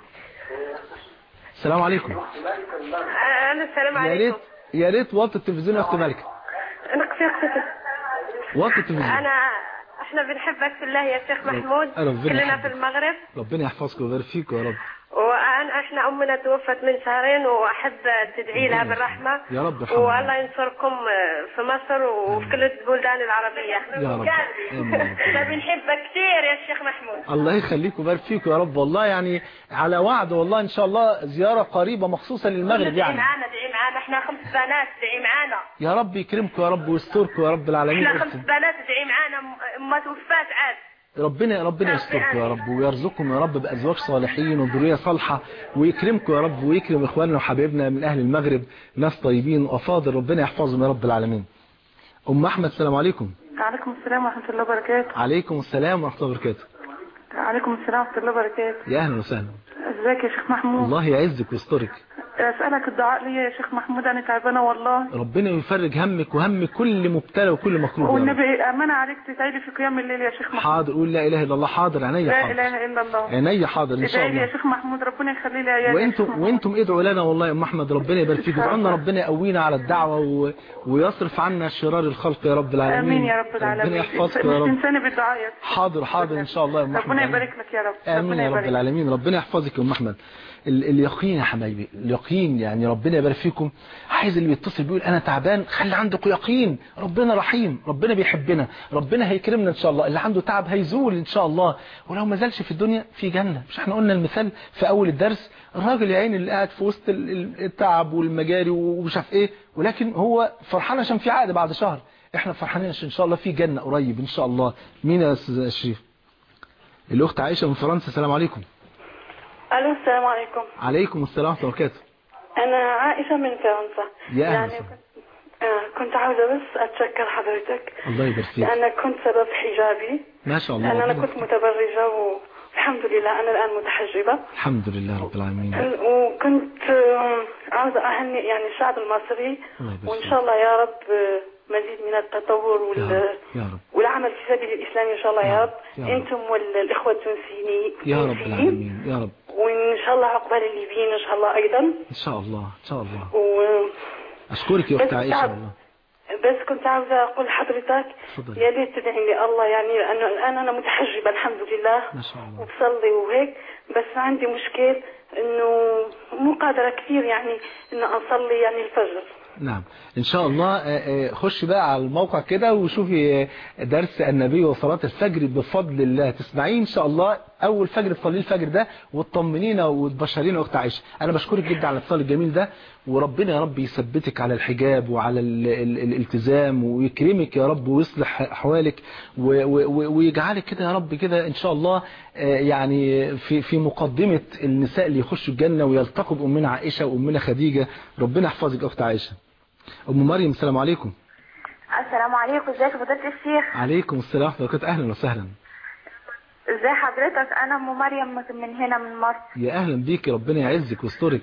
السلام عليكم أنا السلام يا ريت عليكم يا ريت وطي التلفزيون يا أخت مالكة أنا قصير وطي التلفزيون أنا احنا بنحبك في الله يا شيخ محمود ربنا كلنا يحفظك. في المغرب ربنا يحفظكم ويبارك فيكم يا رب وأنا احنا أمنا توفت من شهرين وأحب تدعي لها بالرحمة يا رب يرحمها. والله ينصركم في مصر وفي كل البلدان العربية يا رب. آمين. احنا بنحبك كثير يا شيخ محمود الله يخليكم ويبارك فيكم يا رب والله يعني على وعد والله ان شاء الله زيارة قريبة مخصوصة للمغرب ادعي يعني معانا ادعي معانا احنا خمس بنات ادعي معانا يا رب يكرمكم يا رب ويستركم يا رب العالمين احنا خمس أختي. بنات ادعي معانا م- ما توفات عاد ربنا ربنا يستركم يا رب ويرزقكم يا رب بأزواج صالحين وذرية صالحة ويكرمكم يا رب ويكرم إخواننا وحبايبنا من أهل المغرب ناس طيبين وأفاضل ربنا يحفظهم يا رب العالمين أم أحمد السلام عليكم عليكم السلام ورحمة الله وبركاته عليكم السلام ورحمة الله وبركاته عليكم السلام ورحمة الله وبركاته يا أهلا وسهلا ازيك يا شيخ محمود الله يعزك ويسترك اسألك الدعاء لي يا شيخ محمود انا تعبانة والله ربنا يفرج همك وهم كل مبتلى وكل مكروه يا رب. والنبي امانة عليك تدعي لي في قيام الليل يا شيخ محمود حاضر قول لا إله إلا الله حاضر عينيا لا حاضر اله الا الله عينيا حاضر إن شاء ادعي لي يا الله شيخ محمود ربنا يخلي لي عيالي يا شيخ وانتم محمود. وانتم ادعوا لنا والله يا ام احمد ربنا يبارك فيكم ادعوا لنا ربنا يقوينا على الدعوه و... ويصرف عنا شرار الخلق يا رب العالمين امين يا رب العالمين ربنا يحفظك مش يا رب تنساني بالدعاء يا شيخ. حاضر حاضر ان شاء الله يا ام احمد ربنا يبارك لك يا رب امين ربنا يا رب يبارك. العالمين ربنا يحفظك يا ام احمد ال- اليقين يا حبايبي اليقين يعني ربنا يبارك فيكم عايز اللي بيتصل بيقول انا تعبان خلي عندكم يقين ربنا رحيم ربنا بيحبنا ربنا هيكرمنا ان شاء الله اللي عنده تعب هيزول ان شاء الله ولو ما زالش في الدنيا في جنه مش احنا قلنا المثال في اول الدرس الراجل يا عيني اللي قاعد في وسط ال- ال- التعب والمجاري ومش عارف ايه ولكن هو فرحان عشان في عقد بعد شهر احنا فرحانين عشان ان شاء الله في جنه قريب ان شاء الله مين يا استاذ شريف الاخت عائشه من فرنسا السلام عليكم الو السلام عليكم عليكم السلام ورحمه الله وبركاته أنا عائشة من فرنسا يا أهلا يعني وسهلا. كنت, آه كنت عاوزة بس أتشكر حضرتك الله يبارك فيك لأنك كنت سبب حجابي ما شاء الله لأن أنا ربنا- كنت متبرجة والحمد لله أنا الآن متحجبة الحمد لله رب العالمين وكنت آه، عاوزة أهني يعني الشعب المصري الله يبارك وإن فيك. شاء الله يا رب آه، مزيد من التطور يا وال رب يا رب والعمل في سبيل الإسلام إن شاء الله يا يا رب، رب يا رب. أنتم والإخوة التونسيين يا رب التونسيين. العالمين يا رب وإن شاء الله عقبال الليبيين إن شاء الله أيضا ان شاء الله ان شاء الله و... اشكرك يا اخت بس عائشه تعب. والله بس كنت عاوزة أقول لحضرتك تفضلي. يا ريت تدعي لي الله يعني لأنه الآن أنا متحجبة الحمد لله ما شاء الله وبصلي وهيك بس عندي مشكل إنه مو قادرة كثير يعني إنه أصلي يعني الفجر نعم ان شاء الله آه، آه، خش بقى على الموقع كده وشوفي آه، درس النبي وصلاة الفجر بفضل الله تسمعيه ان شاء الله اول فجر تصلي الفجر ده وتطمنينا وتبشرينا اخت عائشه انا بشكرك جدا على الاتصال الجميل ده وربنا يا رب يثبتك على الحجاب وعلى ال ال الالتزام ويكرمك يا رب ويصلح احوالك و- و- و- ويجعلك كده يا رب كده ان شاء الله آه، يعني في في مقدمه النساء اللي يخشوا الجنه ويلتقوا بامنا عائشه وامنا خديجه ربنا يحفظك اخت عائشه ام مريم السلام عليكم السلام عليكم ازيك يا فضيلة الشيخ عليكم السلام ورحمه الله وبركاته اهلا وسهلا ازي حضرتك انا ام مريم من هنا من مصر يا اهلا بيكي ربنا يعزك ويسترك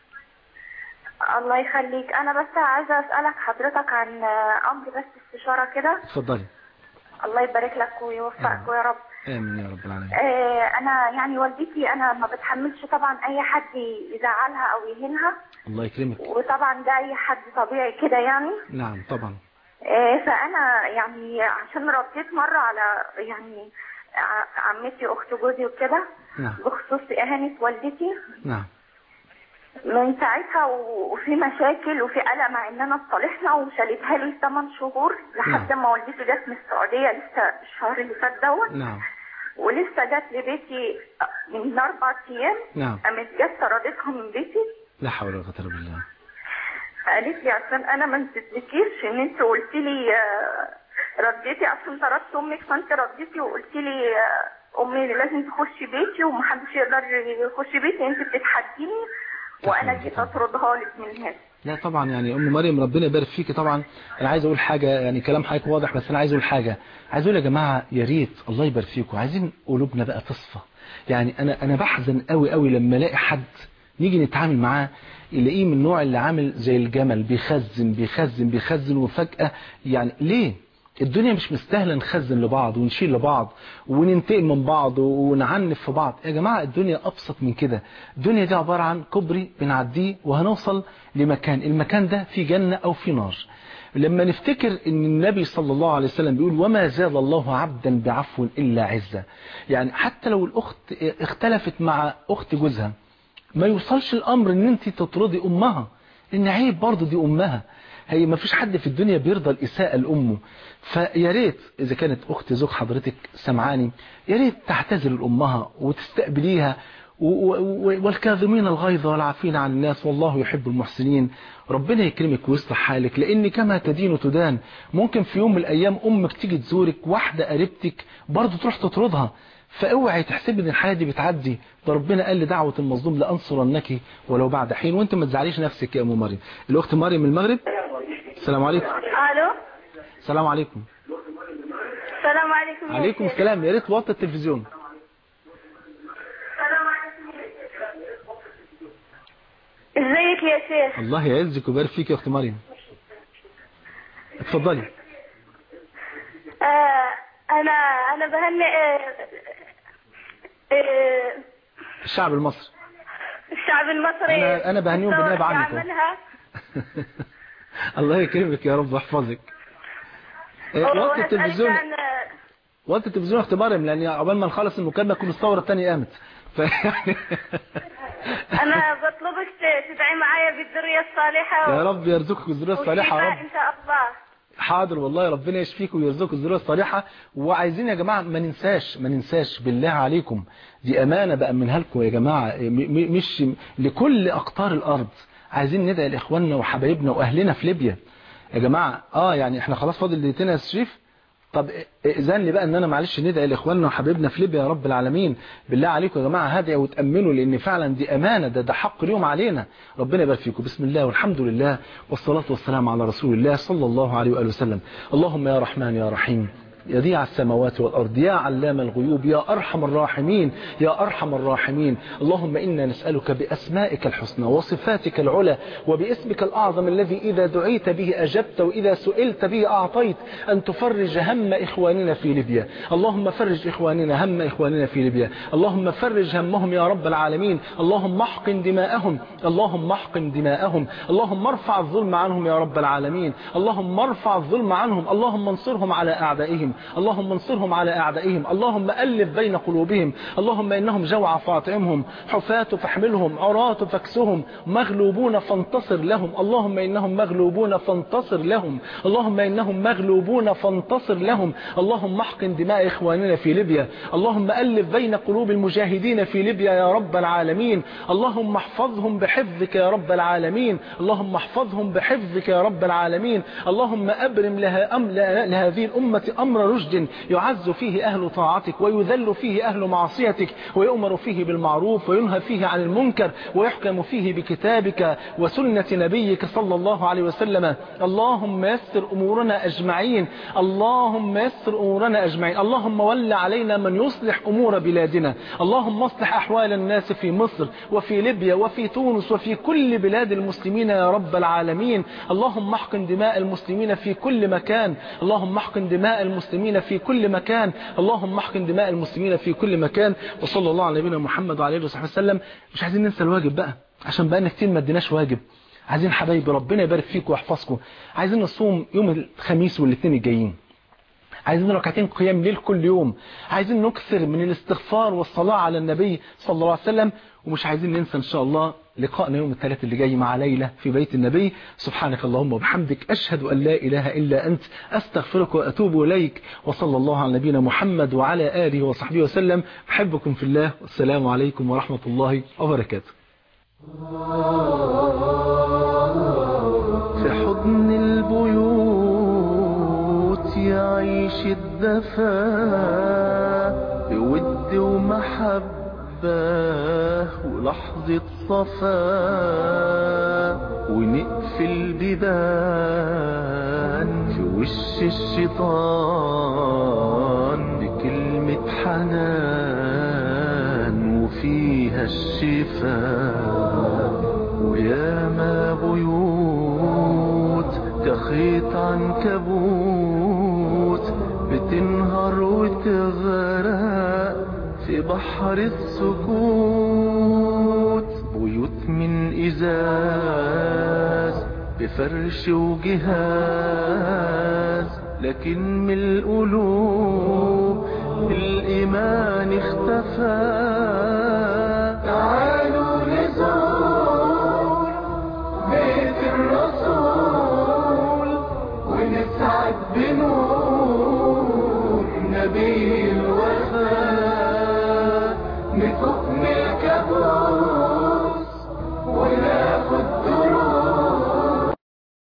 الله يخليك انا بس عايزه اسالك حضرتك عن آه، امر بس استشاره كده اتفضلي الله يبارك لك ويوفقك يا رب امين يا رب العالمين آه، انا يعني والدتي انا ما بتحملش طبعا اي حد يزعلها او يهينها الله يكرمك وطبعا ده اي حد طبيعي كده يعني نعم طبعا آه، فانا يعني عشان رديت مره على يعني ع- عمتي اخت جوزي وكده نعم بخصوص اهانه والدتي نعم من ساعتها و- وفي مشاكل وفي قلق مع اننا اتصالحنا وشالتها لي 8 شهور لحد نعم. ما والدتي جت من السعوديه لسه الشهر اللي فات دوت نعم ولسه جت لبيتي من اربع ايام نعم قامت جت طردتها من بيتي لا حول ولا قوه الا بالله قالت لي عشان انا ما نسيتلكيش ان انت قلت لي آه، رديتي عشان طردت امك فانت رديتي وقلت لي آه، امي لازم تخشي بيتي ومحدش يقدر يخش بيتي انت بتتحديني وانا جيت اطردها لك من هنا لا طبعا يعني ام مريم ربنا يبارك فيكي طبعا انا عايز اقول حاجه يعني كلام حضرتك واضح بس انا عايز اقول حاجه عايز اقول يا جماعه يا ريت الله يبارك فيكم عايزين قلوبنا بقى تصفى يعني انا انا بحزن قوي قوي لما الاقي حد نيجي نتعامل معاه يلاقيه من النوع اللي عامل زي الجمل بيخزن بيخزن بيخزن وفجاه يعني ليه الدنيا مش مستاهله نخزن لبعض ونشيل لبعض وننتقم من بعض ونعنف في بعض يا جماعه الدنيا ابسط من كده الدنيا دي عباره عن كوبري بنعديه وهنوصل لمكان المكان ده في جنه او في نار لما نفتكر ان النبي صلى الله عليه وسلم بيقول وما زاد الله عبدا بعفو الا عزه يعني حتى لو الاخت اختلفت مع اخت جوزها ما يوصلش الامر ان انت تطردي امها ان عيب برضه دي امها هي ما فيش حد في الدنيا بيرضى الاساءه لامه فيا ريت اذا كانت اخت زوج حضرتك سمعاني يا ريت تعتذر لامها وتستقبليها و- و- والكاظمين الغيظ والعافين عن الناس والله يحب المحسنين ربنا يكرمك ويصلح حالك لان كما تدين تدان ممكن في يوم من الايام امك تيجي تزورك واحده قريبتك برضه تروح تطردها فاوعي تحسبي ان الحياه دي بتعدي ده ربنا قال لدعوه المظلوم لانصرنك ولو بعد حين وانت ما تزعليش نفسك يا ام مريم الاخت مريم من المغرب السلام عليكم الو السلام عليكم السلام عليكم يا عليكم شيخ. السلام يا ريت وطي التلفزيون السلام عليكم ازيك يا شيخ الله يعزك ويبارك فيك يا اخت مريم اتفضلي آه انا انا بهنئ آه آه الشعب المصري الشعب المصري أنا- أنا بهنيهم بالثورة بالنيابة اللي عنكم. عملها الله يكرمك يا رب ويحفظك إيه، وطي وأسألك التلفزيون عن وطي التلفزيون يا اخت مريم لان عقبال ما نخلص المكالمه تكون الثوره الثانيه قامت فيعني انا بطلبك ت- تدعي معايا بالذريه الصالحه يا رب يرزقك الذريه الصالحه يا والشفاء رب ان شاء الله حاضر والله ربنا يشفيك ويرزقك الذريه الصالحه وعايزين يا جماعه ما ننساش ما ننساش بالله عليكم دي امانه بامنها لكم يا جماعه م- م- مش لكل اقطار الارض عايزين ندعي لاخواننا وحبايبنا واهلنا في ليبيا يا جماعه اه يعني احنا خلاص فاضل دقيقتين يا شريف طب اذن لي بقى ان انا معلش ندعي لاخواننا وحبيبنا في ليبيا يا رب العالمين بالله عليكم يا جماعه هدعوا وتامنوا لان فعلا دي امانه ده ده حق اليوم علينا ربنا يبارك فيكم بسم الله والحمد لله والصلاه والسلام على رسول الله صلى الله عليه واله وسلم اللهم يا رحمن يا رحيم يضيع السماوات والأرض يا علام الغيوب يا أرحم الراحمين يا أرحم الراحمين اللهم إنا نسألك بأسمائك الحسنى وصفاتك العلى وباسمك الأعظم الذي إذا دعيت به أجبت وإذا سئلت به أعطيت أن تفرج هم إخواننا في ليبيا اللهم فرج إخواننا هم إخواننا في ليبيا اللهم فرج همهم يا رب العالمين اللهم احقن دماءهم اللهم احقن دماءهم اللهم ارفع الظلم عنهم يا رب العالمين اللهم ارفع الظلم عنهم اللهم انصرهم على أعدائهم اللهم انصرهم على أعدائهم اللهم ألف بين قلوبهم اللهم إنهم جوع فاطعمهم حفاة فاحملهم عراة فاكسهم مغلوبون فانتصر لهم اللهم إنهم مغلوبون فانتصر لهم اللهم إنهم مغلوبون فانتصر لهم اللهم احقن دماء إخواننا في ليبيا اللهم ألف بين قلوب المجاهدين في ليبيا يا رب العالمين اللهم احفظهم بحفظك يا رب العالمين اللهم احفظهم بحفظك يا رب العالمين اللهم أبرم لها أم لهذه الأمة أمر رشد يعز فيه أهل طاعتك ويذل فيه أهل معصيتك ويؤمر فيه بالمعروف وينهى فيه عن المنكر ويحكم فيه بكتابك وسنة نبيك صلى الله عليه وسلم اللهم يسر أمورنا أجمعين اللهم يسر أمورنا أجمعين اللهم ول علينا من يصلح أمور بلادنا اللهم اصلح أحوال الناس في مصر وفي ليبيا وفي تونس وفي كل بلاد المسلمين يا رب العالمين اللهم احقن دماء المسلمين في كل مكان اللهم احقن دماء المسلمين في كل مكان اللهم احقن دماء المسلمين في كل مكان وصلى الله على نبينا محمد وعلى اله وصحبه وسلم مش عايزين ننسى الواجب بقى عشان بقى كتير ما اديناش واجب عايزين حبايبي ربنا يبارك فيكم ويحفظكم عايزين نصوم يوم الخميس والاثنين الجايين عايزين ركعتين قيام ليل كل يوم عايزين نكثر من الاستغفار والصلاة على النبي صلى الله عليه وسلم ومش عايزين ننسى ان شاء الله لقائنا يوم الثلاث اللي جاي مع ليلى في بيت النبي سبحانك اللهم وبحمدك أشهد أن لا إله إلا أنت أستغفرك وأتوب إليك وصلى الله على نبينا محمد وعلى آله وصحبه وسلم بحبكم في الله والسلام عليكم ورحمة الله وبركاته في حضن البيوت يعيش الدفا بود ومحبة ولحظة صفا ونقفل بيبان في وش الشيطان بكلمة حنان وفيها الشفاء وياما بيوت كخيط عنكبوت بتنهار وتغرق في بحر السكوت بيوت من إزاز بفرش وجهاز لكن من القلوب الإيمان اختفى تعالوا نزور بيت الرسول ونسعد بنور نبي الوفاء